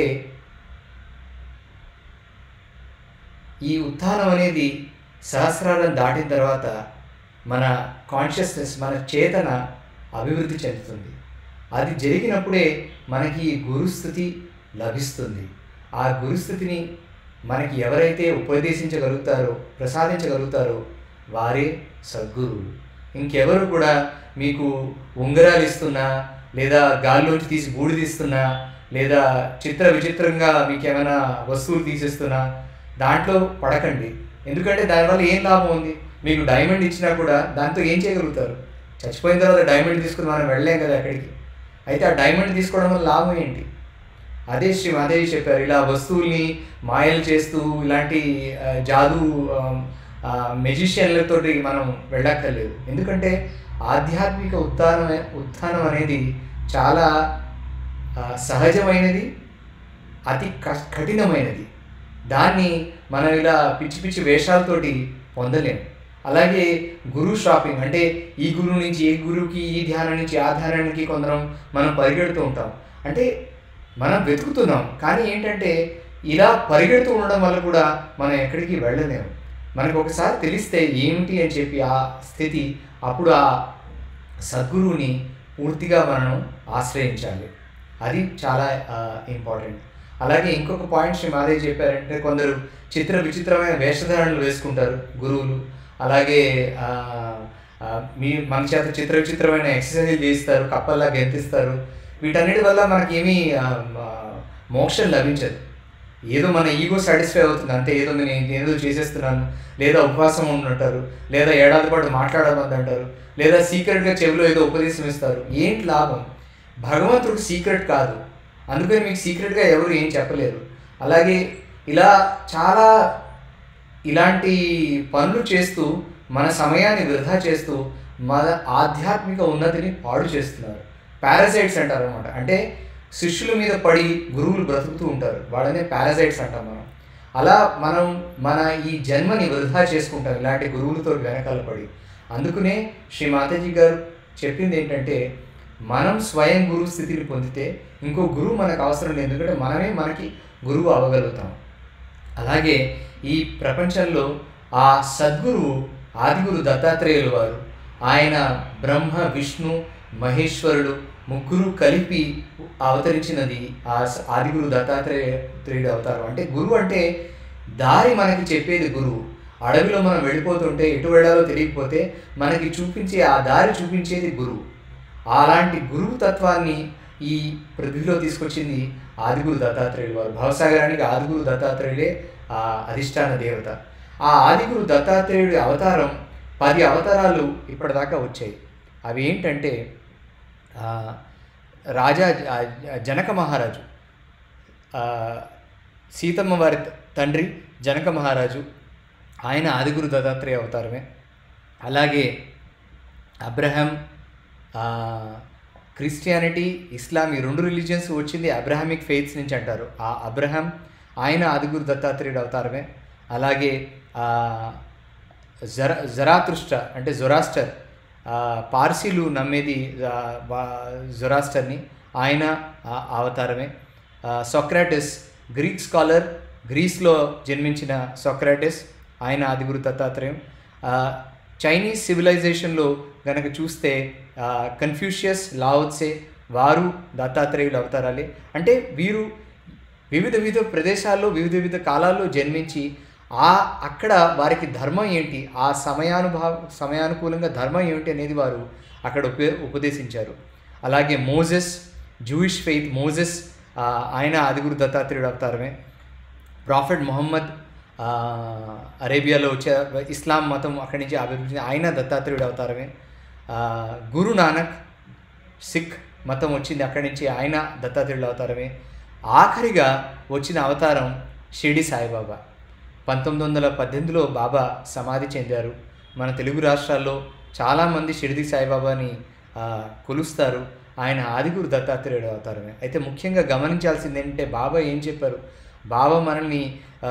ఈ ఉత్థానం అనేది సహస్రాలను దాటిన తర్వాత మన కాన్షియస్నెస్ మన చేతన అభివృద్ధి చెందుతుంది అది జరిగినప్పుడే మనకి ఈ గురుస్థితి లభిస్తుంది ఆ గురుస్థితిని మనకి ఎవరైతే ఉపదేశించగలుగుతారో ప్రసాదించగలుగుతారో వారే సద్గురువులు ఇంకెవరు కూడా మీకు ఉంగరాలు ఇస్తున్నా లేదా గాల్లోంచి తీసి బూడి తీస్తున్నా లేదా చిత్ర విచిత్రంగా మీకు ఏమైనా వస్తువులు తీసేస్తున్నా దాంట్లో పడకండి ఎందుకంటే దానివల్ల ఏం లాభం ఉంది మీకు డైమండ్ ఇచ్చినా కూడా దాంతో ఏం చేయగలుగుతారు చచ్చిపోయిన తర్వాత డైమండ్ తీసుకుని మనం వెళ్ళలేం కదా అక్కడికి అయితే ఆ డైమండ్ తీసుకోవడం వల్ల లాభం ఏంటి అదే శ్రీ మాదేవి చెప్పారు ఇలా వస్తువుల్ని మాయలు చేస్తూ ఇలాంటి ఆ, జాదు మెజిషియన్లతోటి మనం వెళ్ళక్కర్లేదు ఎందుకంటే ఆధ్యాత్మిక ఉత్థానం ఉత్థానం అనేది చాలా ఆ, సహజమైనది అతి కష్- కఠినమైనది దాన్ని మనం ఇలా పిచ్చి పిచ్చి వేషాలతోటి పొందలేము అలాగే గురు షాపింగ్ అంటే ఈ గురువు నుంచి ఏ గురువుకి ఈ ధ్యానం నుంచి ఆ ధ్యానానికి కొందరం మనం పరిగెడుతూ ఉంటాం అంటే మనం వెతుకుతున్నాం కానీ ఏంటంటే ఇలా పరిగెడుతూ ఉండడం వల్ల కూడా మనం ఎక్కడికి వెళ్ళలేము మనకు ఒకసారి తెలిస్తే ఏమిటి అని చెప్పి ఆ స్థితి అప్పుడు ఆ సద్గురువుని పూర్తిగా మనం ఆశ్రయించాలి అది చాలా ఇంపార్టెంట్ అలాగే ఇంకొక పాయింట్ శ్రీ మాదేవి చెప్పారంటే కొందరు చిత్ర విచిత్రమైన వేషధారణలు వేసుకుంటారు గురువులు అలాగే ఆ, ఆ, మీ మన చేత చిత్ర విచిత్రమైన ఎక్సర్సైజ్ చేయిస్తారు కప్పల్లా గెంతిస్తారు వీటన్నిటి వల్ల మనకేమీ ఆ, ఆ, మోక్షం లభించదు ఏదో మన ఈగో సాటిస్ఫై అవుతుంది అంతే ఏదో నేను ఏదో చేసేస్తున్నాను లేదా ఉపవాసం ఉంటుంటారు లేదా ఏడాది పాటు మాట్లాడమని అంటారు లేదా సీక్రెట్గా చెవిలో ఏదో ఉపదేశం ఇస్తారు ఏంటి లాభం భగవంతుడు సీక్రెట్ కాదు అందుకని మీకు సీక్రెట్గా ఎవరు ఏం చెప్పలేరు అలాగే ఇలా చాలా ఇలాంటి పనులు చేస్తూ మన సమయాన్ని వృధా చేస్తూ మన ఆధ్యాత్మిక ఉన్నతిని పాడు చేస్తున్నారు పారాసైట్స్ అంటారు అనమాట అంటే శిష్యుల మీద పడి గురువులు బ్రతుకుతూ ఉంటారు వాళ్ళనే పారాసైట్స్ అంటాం మనం అలా మనం మన ఈ జన్మని వృధా చేసుకుంటాం ఇలాంటి గురువులతో వెనకాల పడి అందుకనే శ్రీ మాతాజీ గారు చెప్పింది ఏంటంటే మనం స్వయం గురు స్థితిని పొందితే ఇంకో గురువు మనకు అవసరం లేదు ఎందుకంటే మనమే మనకి గురువు అవ్వగలుగుతాం అలాగే ఈ ప్రపంచంలో ఆ సద్గురువు ఆదిగురు దత్తాత్రేయులు వారు ఆయన బ్రహ్మ విష్ణు మహేశ్వరుడు ముగ్గురు కలిపి అవతరించినది ఆ స- ఆదిగురు దత్తాత్రేయుడు అవతారం అంటే గురువు అంటే దారి మనకి చెప్పేది గురువు అడవిలో మనం వెళ్ళిపోతుంటే ఎటు వెళ్ళాలో తెలియకపోతే మనకి చూపించే ఆ దారి చూపించేది గురువు అలాంటి గురువు తత్వాన్ని ఈ పృథ్వీలో తీసుకొచ్చింది ఆదిగురు దత్తాత్రేయుడు వారు భవసాగరానికి ఆదిగురు దత్తాత్రేయుడే ఆ అధిష్టాన దేవత ఆ ఆదిగురు దత్తాత్రేయుడి అవతారం పది అవతారాలు ఇప్పటిదాకా వచ్చాయి అవి ఏంటంటే ఆ, రాజా ఆ, జనక మహారాజు ఆ, సీతమ్మ వారి తండ్రి జనక మహారాజు ఆయన ఆదిగురు దత్తాత్రేయ అవతారమే అలాగే అబ్రహం ఆ, క్రిస్టియానిటీ ఇస్లాం ఈ రెండు రిలీజియన్స్ వచ్చింది అబ్రహామిక్ ఫెయిత్స్ నుంచి అంటారు ఆ అబ్రహం ఆయన ఆదిగురు దత్తాత్రేయుడు అవతారమే అలాగే ఆ, జర జరాతృష్ట అంటే జొరాస్టర్ ఆ, పార్సీలు నమ్మేది ఆ, వా- జొరాస్టర్ని ఆయన ఆ అవతారమే ఆ, సొక్రాటిస్ గ్రీక్ స్కాలర్ గ్రీస్లో జన్మించిన సొక్రాటిస్ ఆయన ఆదిగురు దత్తాత్రేయం ఆ, చైనీస్ సివిలైజేషన్లో గనక చూస్తే ఆ, కన్ఫ్యూషియస్ లావోత్సే వారు దత్తాత్రేయులు అవతారాలే అంటే వీరు వివిధ వివిధ ప్రదేశాల్లో వివిధ వివిధ కాలాల్లో జన్మించి ఆ అక్కడ వారికి ధర్మం ఏంటి ఆ సమయానుభావ సమయానుకూలంగా ధర్మం ఏమిటి అనేది వారు అక్కడ ఉప ఉపదేశించారు అలాగే మోజెస్ జూయిష్ ఫెయిత్ మోజెస్ ఆ, ఆయన ఆదిగురు దత్తాత్రేయుడు అవతారమే ప్రాఫెట్ మొహమ్మద్ ఆ, అరేబియాలో వచ్చే ఇస్లాం మతం అక్కడి నుంచి అభివృద్ధి ఆయన దత్తాత్రేయుడు అవతారమే ఆ, గురు నానక్ సిక్ మతం వచ్చింది అక్కడి నుంచి ఆయన దత్తాత్రేయుడు అవతారమే ఆఖరిగా వచ్చిన అవతారం షిరిడి సాయిబాబా పంతొమ్మిది వందల పద్దెనిమిదిలో బాబా సమాధి చెందారు మన తెలుగు రాష్ట్రాల్లో చాలామంది షిరిడి సాయిబాబాని ఆ, కొలుస్తారు ఆయన ఆదిగురు దత్తాత్రేయుడు అవతారమే అయితే ముఖ్యంగా గమనించాల్సింది ఏంటంటే బాబా ఏం చెప్పారు బాబా మనల్ని ఆ,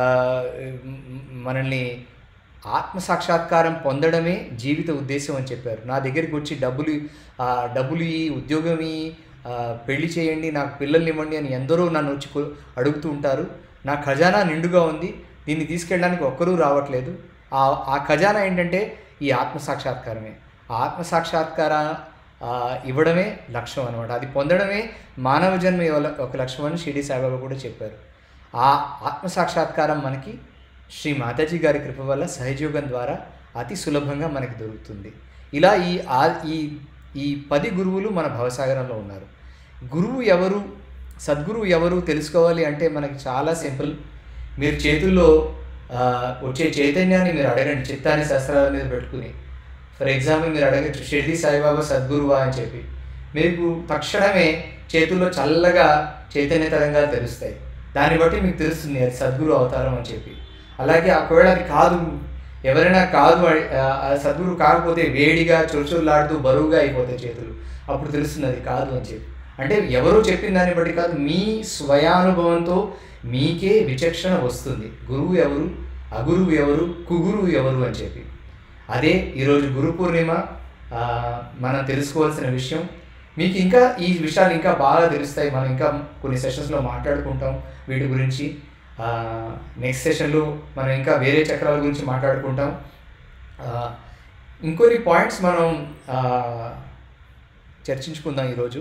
మనల్ని ఆత్మ సాక్షాత్కారం పొందడమే జీవిత ఉద్దేశం అని చెప్పారు నా దగ్గరికి వచ్చి డబ్బులు ఆ, డబ్బులు ఈ ఉద్యోగం ఈ ఆ, పెళ్లి చేయండి నాకు పిల్లల్ని ఇవ్వండి అని ఎందరో నన్ను వచ్చి కొ- అడుగుతూ ఉంటారు నా ఖజానా నిండుగా ఉంది దీన్ని తీసుకెళ్ళడానికి ఒక్కరూ రావట్లేదు ఆ ఆ ఖజానా ఏంటంటే ఈ ఆత్మ సాక్షాత్కారమే ఆ ఆత్మ సాక్షాత్కార ఆ, ఇవ్వడమే లక్ష్యం అనమాట అది పొందడమే మానవ జన్మ ఇవ్వ- ఒక లక్ష్యం అని షిరిడి సాయిబాబా కూడా చెప్పారు ఆ ఆత్మ సాక్షాత్కారం మనకి శ్రీ మాతాజీ గారి కృప వల్ల సహజయోగం ద్వారా అతి సులభంగా మనకి దొరుకుతుంది ఇలా ఈ ఆ ఈ ఈ పది గురువులు మన భవసాగరంలో ఉన్నారు గురువు ఎవరు సద్గురువు ఎవరు తెలుసుకోవాలి అంటే మనకి చాలా సింపుల్ మీరు చేతుల్లో ఆ, వచ్చే చైతన్యాన్ని మీరు అడగండి చిత్తాన్ని శస్త్రాల మీద పెట్టుకుని ఫర్ ఎగ్జాంపుల్ మీరు అడగచ్చు షిర్డి సాయిబాబా సద్గురువా అని చెప్పి మీకు తక్షణమే చేతుల్లో చల్లగా చైతన్య తరంగాలు తెలుస్తాయి దాన్ని బట్టి మీకు తెలుస్తుంది అది సద్గురు అవతారం అని చెప్పి అలాగే ఒకవేళ అది కాదు ఎవరైనా కాదు అని- ఆ, ఆ సద్గురు కాకపోతే వేడిగా చొరుచురులాడుతూ బరువుగా అయిపోతాయి చేతులు అప్పుడు తెలుస్తుంది అది కాదు అని చెప్పి అంటే ఎవరో చెప్పిన దాన్ని బట్టి కాదు మీ స్వయానుభవంతో మీకే విచక్షణ వస్తుంది గురువు ఎవరు అగురువు ఎవరు కుగురువు ఎవరు అని చెప్పి అదే ఈరోజు గురు పూర్ణిమ ఆ, మనం తెలుసుకోవాల్సిన విషయం మీకు ఇంకా ఈ విషయాలు ఇంకా బాగా తెలుస్తాయి మనం ఇంకా కొన్ని సెషన్స్లో మాట్లాడుకుంటాం వీటి గురించి నెక్స్ట్ సెషన్లో మనం ఇంకా వేరే చక్రాల గురించి మాట్లాడుకుంటాం ఆ, ఇంకొన్ని పాయింట్స్ మనం ఆ, చర్చించుకుందాం ఈరోజు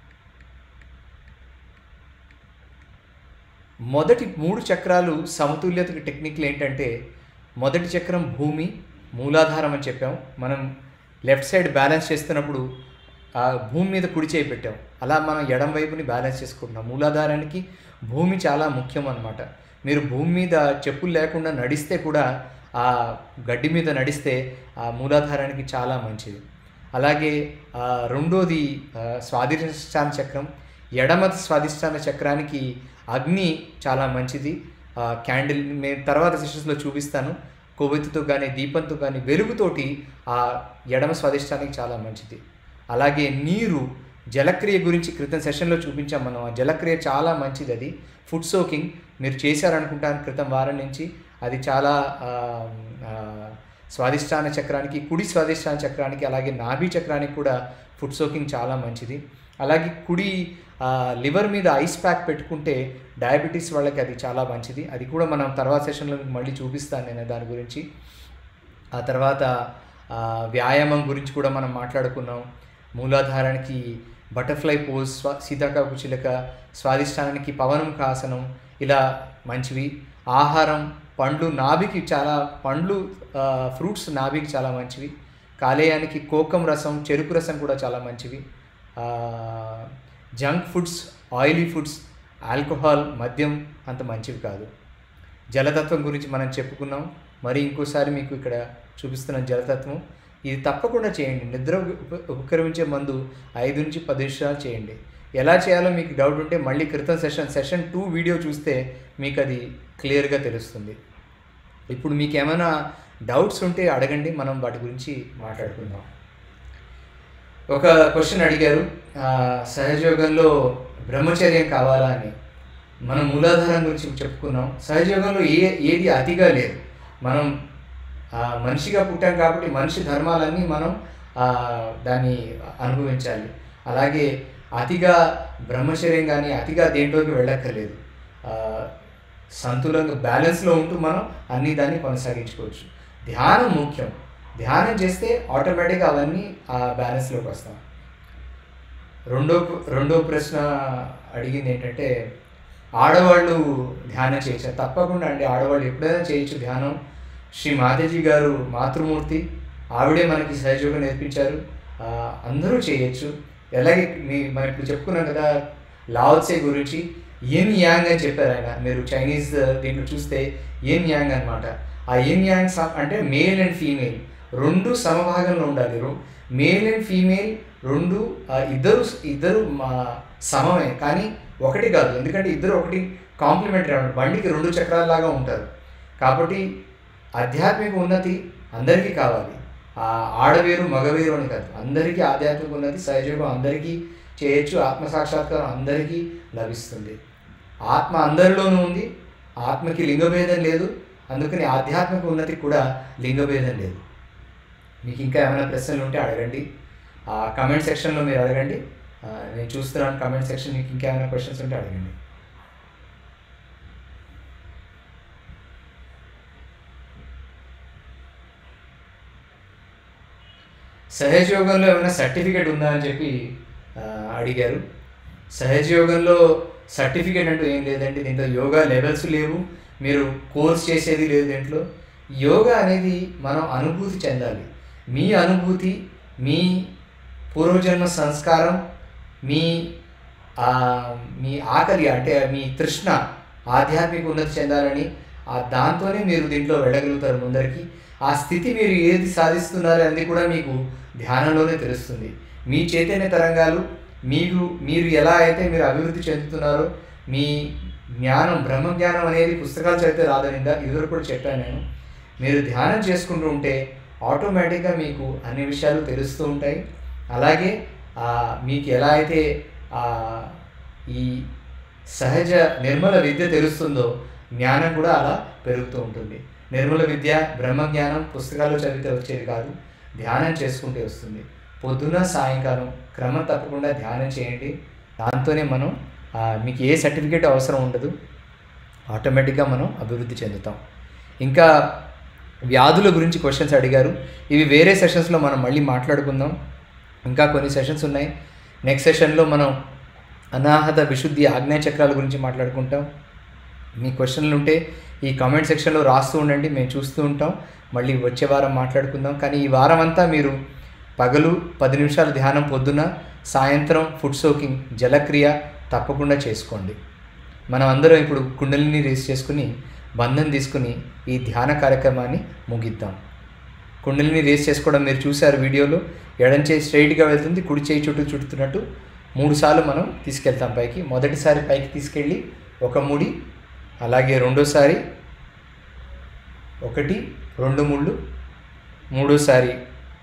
మొదటి మూడు చక్రాలు సమతుల్యతకి టెక్నిక్లు ఏంటంటే మొదటి చక్రం భూమి మూలాధారం అని చెప్పాం మనం లెఫ్ట్ సైడ్ బ్యాలెన్స్ చేస్తున్నప్పుడు ఆ భూమి మీద కుడి చేయి పెట్టాం అలా మనం ఎడం వైపుని బ్యాలెన్స్ చేసుకుంటున్నాం మూలాధారానికి భూమి చాలా ముఖ్యం అన్నమాట మీరు భూమి మీద చెప్పులు లేకుండా నడిస్తే కూడా ఆ గడ్డి మీద నడిస్తే ఆ మూలాధారానికి చాలా మంచిది అలాగే ఆ, రెండోది ఆ, స్వాధిష్టాన చక్రం ఎడమ స్వాధిష్టాన చక్రానికి అగ్ని చాలా మంచిది ఆ, క్యాండిల్ మేము తర్వాత సెషన్స్లో చూపిస్తాను కొవ్వొత్తితో కానీ దీపంతో కానీ వెలుగుతోటి ఆ ఎడమ స్వాధిష్టానికి చాలా మంచిది అలాగే నీరు జలక్రియ గురించి క్రితం సెషన్లో చూపించాం మనం ఆ జలక్రియ చాలా మంచిది అది ఫుడ్ సోకింగ్ మీరు చేశారనుకుంటాను క్రితం వారం నుంచి అది చాలా ఆ, ఆ, స్వాదిష్టాన చక్రానికి కుడి స్వాదిష్టాన చక్రానికి అలాగే నాభి చక్రానికి కూడా ఫుడ్ సోకింగ్ చాలా మంచిది అలాగే కుడి ఆ, లివర్ మీద ఐస్ ప్యాక్ పెట్టుకుంటే డయాబెటీస్ వాళ్ళకి అది చాలా మంచిది అది కూడా మనం తర్వాత సెషన్లో మీకు మళ్ళీ చూపిస్తాను నేను దాని గురించి ఆ తర్వాత ఆ, వ్యాయామం గురించి కూడా మనం మాట్లాడుకున్నాం మూలాధారానికి బటర్ఫ్లై పోజ్ స్వ సీతాకాకు చిలక స్వాదిష్టానానికి పవనంకాసనం ఇలా మంచివి ఆహారం పండ్లు నాభికి చాలా పండ్లు ఆ, ఫ్రూట్స్ నాభికి చాలా మంచివి కాలేయానికి కోకం రసం చెరుకు రసం కూడా చాలా మంచివి ఆ, junk foods oily foods alcohol మద్యం అంత మంచివి కాదు జలతత్వం గురించి మనం చెప్పుకున్నాం మరి ఇంకోసారి మీకు ఇక్కడ చూపిస్తున్న జలతత్వం ఇది తప్పకుండా చేయండి నిద్ర ఉప- ఉపక్రమించే మందు ఐదు నుంచి పది నిమిషాలు చేయండి ఎలా చేయాలో మీకు డౌట్ ఉంటే మళ్ళీ క్రితం సెషన్ సెషన్ టూ వీడియో చూస్తే మీకు అది క్లియర్గా తెలుస్తుంది ఇప్పుడు మీకు ఏమైనా డౌట్స్ ఉంటే అడగండి మనం వాటి గురించి మాట్లాడుకుందాం ఒక క్వశ్చన్ అడిగారు ఆ, సహజయోగంలో బ్రహ్మచర్యం కావాలా అని మనం మూలాధారం గురించి చెప్పుకున్నాం సహజయోగంలో ఏ ఏది అతిగా లేదు మనం ఆ, మనిషిగా పుట్టాం కాబట్టి మనిషి ధర్మాలన్నీ మనం ఆ, దాన్ని అనుభవించాలి అలాగే అతిగా బ్రహ్మచర్యం కానీ అతిగా దేంట్లోకి వెళ్ళక్కర్లేదు ఆ, సంతులంగా బ్యాలెన్స్లో ఉంటూ మనం అన్ని దాన్ని కొనసాగించుకోవచ్చు ధ్యానం ముఖ్యం ధ్యానం చేస్తే ఆటోమేటిక్గా అవన్నీ ఆ బ్యాలెన్స్లోకి వస్తాం రెండో రెండో ప్రశ్న అడిగింది ఏంటంటే ఆడవాళ్ళు ధ్యానం చేయొచ్చు తప్పకుండా అండి ఆడవాళ్ళు ఎప్పుడైనా చేయొచ్చు ధ్యానం శ్రీ మాతాజీ గారు మాతృమూర్తి ఆవిడే మనకి సహజోగం నేర్పించారు ఆ, అందరూ చేయొచ్చు అలాగే మీ మనం ఇప్పుడు చెప్పుకున్నాం కదా లావత్సే గురించి ఎన్ యాంగ్ అని చెప్పారు ఆయన మీరు చైనీస్ దీంట్లో చూస్తే ఎన్ యాంగ్ అనమాట ఆ ఎన్ యాంగ్ సమ్ అంటే మేల్ అండ్ ఫీమేల్ రెండు సమభాగంలో ఉండాలి మేల్ అండ్ ఫీమేల్ రెండు ఆ, ఇద్దరు ఇద్దరు మా సమమే కానీ ఒకటి కాదు ఎందుకంటే ఇద్దరు ఒకటి కాంప్లిమెంటరీ అన్నమాట బండికి రెండు చక్రాల్లాగా ఉంటారు కాబట్టి ఆధ్యాత్మిక ఉన్నతి అందరికీ కావాలి ఆ ఆడవేరు మగవేరు అని కాదు అందరికీ ఆధ్యాత్మిక ఉన్నతి సహజయోగం అందరికీ చేయొచ్చు ఆత్మ సాక్షాత్కారం అందరికీ లభిస్తుంది ఆత్మ అందరిలోనూ ఉంది ఆత్మకి లింగభేదం లేదు అందుకని ఆధ్యాత్మిక ఉన్నతికి కూడా లింగభేదం లేదు మీకు ఇంకా ఏమైనా ప్రశ్నలు ఉంటే అడగండి ఆ కమెంట్ సెక్షన్లో మీరు అడగండి ఆ, నేను చూస్తున్నాను కమెంట్ సెక్షన్ మీకు ఇంకా ఏమైనా క్వశ్చన్స్ ఉంటే అడగండి సహజ యోగంలో ఏమైనా సర్టిఫికేట్ ఉందా అని చెప్పి ఆ, అడిగారు సహజ యోగంలో సర్టిఫికేట్ అంటూ ఏం లేదండి దీంట్లో యోగా లెవెల్స్ లేవు మీరు కోర్స్ చేసేది లేదు దీంట్లో యోగా అనేది మనం అనుభూతి చెందాలి మీ అనుభూతి మీ పూర్వజన్మ సంస్కారం మీ ఆ, మీ ఆకలి అంటే మీ తృష్ణ ఆధ్యాత్మిక ఉన్నతి చెందాలని ఆ దాంతోనే మీరు దీంట్లో వెళ్ళగలుగుతారు ముందరికి ఆ స్థితి మీరు ఏది సాధిస్తున్నారు అనేది కూడా మీకు ధ్యానంలోనే తెలుస్తుంది మీ చైతన్య తరంగాలు మీకు మీరు ఎలా అయితే మీరు అభివృద్ధి చెందుతున్నారో మీ జ్ఞానం బ్రహ్మ జ్ఞానం అనేది పుస్తకాలు చదివితే రాదనిందా ఇదివరకు కూడా చెప్పాను నేను మీరు ధ్యానం చేసుకుంటూ ఉంటే ఆటోమేటిక్గా మీకు అన్ని విషయాలు తెలుస్తూ ఉంటాయి అలాగే ఆ, మీకు ఎలా అయితే ఆ, ఈ సహజ నిర్మల విద్య తెలుస్తుందో జ్ఞానం కూడా అలా పెరుగుతూ ఉంటుంది నిర్మల విద్య బ్రహ్మ జ్ఞానం పుస్తకాలు చదివితే వచ్చేది కాదు ధ్యానం చేసుకుంటే వస్తుంది పొద్దున సాయంకాలం క్రమం తప్పకుండా ధ్యానం చేయండి దాంతోనే మనం ఆ, మీకు ఏ సర్టిఫికేట్ అవసరం ఉండదు ఆటోమేటిక్గా మనం అభివృద్ధి చెందుతాం ఇంకా వ్యాధుల గురించి క్వశ్చన్స్ అడిగారు ఇవి వేరే సెషన్స్లో మనం మళ్ళీ మాట్లాడుకుందాం ఇంకా కొన్ని సెషన్స్ ఉన్నాయి నెక్స్ట్ సెషన్లో మనం అనాహత విశుద్ధి ఆగ్నేయ చక్రాల గురించి మాట్లాడుకుంటాం మీ క్వశ్చన్లు ఉంటే ఈ కామెంట్ సెక్షన్లో రాస్తూ ఉండండి మేము చూస్తూ ఉంటాం మళ్ళీ వచ్చే వారం మాట్లాడుకుందాం కానీ ఈ వారం అంతా మీరు పగలు పది నిమిషాల ధ్యానం పొద్దున సాయంత్రం ఫుడ్ సోకింగ్ జలక్రియ తప్పకుండా చేసుకోండి మనం అందరం ఇప్పుడు కుండలిని రేస్ చేసుకుని బంధం తీసుకుని ఈ ధ్యాన కార్యక్రమాన్ని ముగిద్దాం కుండలిని రేస్ చేసుకోవడం మీరు చూశారు వీడియోలో ఎడం చేయి స్ట్రైట్గా వెళ్తుంది కుడి చేయి చుట్టూ చుడుతున్నట్టు మూడు సార్లు మనం తీసుకెళ్తాం పైకి మొదటిసారి పైకి తీసుకెళ్ళి ఒక ముడి అలాగే రెండోసారి ఒకటి రెండు ముళ్ళు మూడోసారి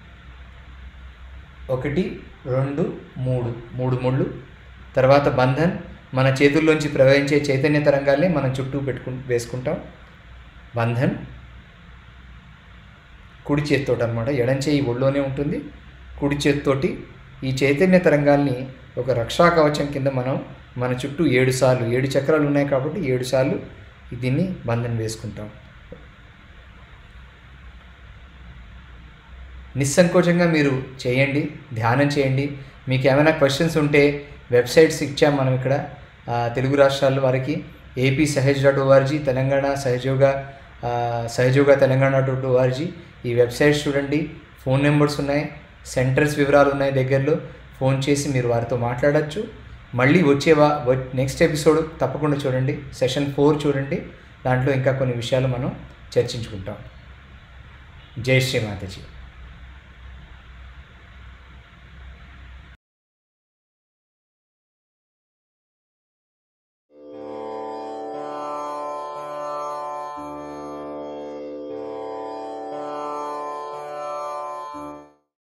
ఒకటి రెండు మూడు మూడు ముళ్ళు తర్వాత బంధన్ మన చేతుల్లోంచి ప్రవహించే చైతన్య తరంగాల్ని మనం చుట్టూ పెట్టుకు వేసుకుంటాం బంధన్ కుడి చేతితోటి అనమాట ఎడం చేయి ఒళ్ళోనే ఉంటుంది కుడి చేతితోటి ఈ చైతన్య తరంగాల్ని ఒక రక్షా కవచం కింద మనం మన చుట్టూ ఏడు సార్లు ఏడు చక్రాలు ఉన్నాయి కాబట్టి ఏడు సార్లు దీన్ని బంధన్ వేసుకుంటాం నిస్సంకోచంగా మీరు చేయండి ధ్యానం చేయండి మీకు ఏమైనా క్వశ్చన్స్ ఉంటే వెబ్సైట్స్ ఇచ్చాం మనం ఇక్కడ ఆ, తెలుగు రాష్ట్రాల వారికి AP Sahaj dot org Telangana Sahajyoga ఆ, సహజోగ తెలంగాణ డాట్ ఓఆర్జీ ఈ వెబ్సైట్స్ చూడండి ఫోన్ నెంబర్స్ ఉన్నాయి సెంటర్స్ వివరాలు ఉన్నాయి దగ్గరలో ఫోన్ చేసి మీరు వారితో మాట్లాడచ్చు మళ్ళీ వచ్చేవా నెక్స్ట్ ఎపిసోడ్ తప్పకుండా చూడండి సెషన్ ఫోర్ చూడండి దాంట్లో ఇంకా కొన్ని విషయాలు మనం చర్చించుకుంటాం జై శ్రీ మాతాజీ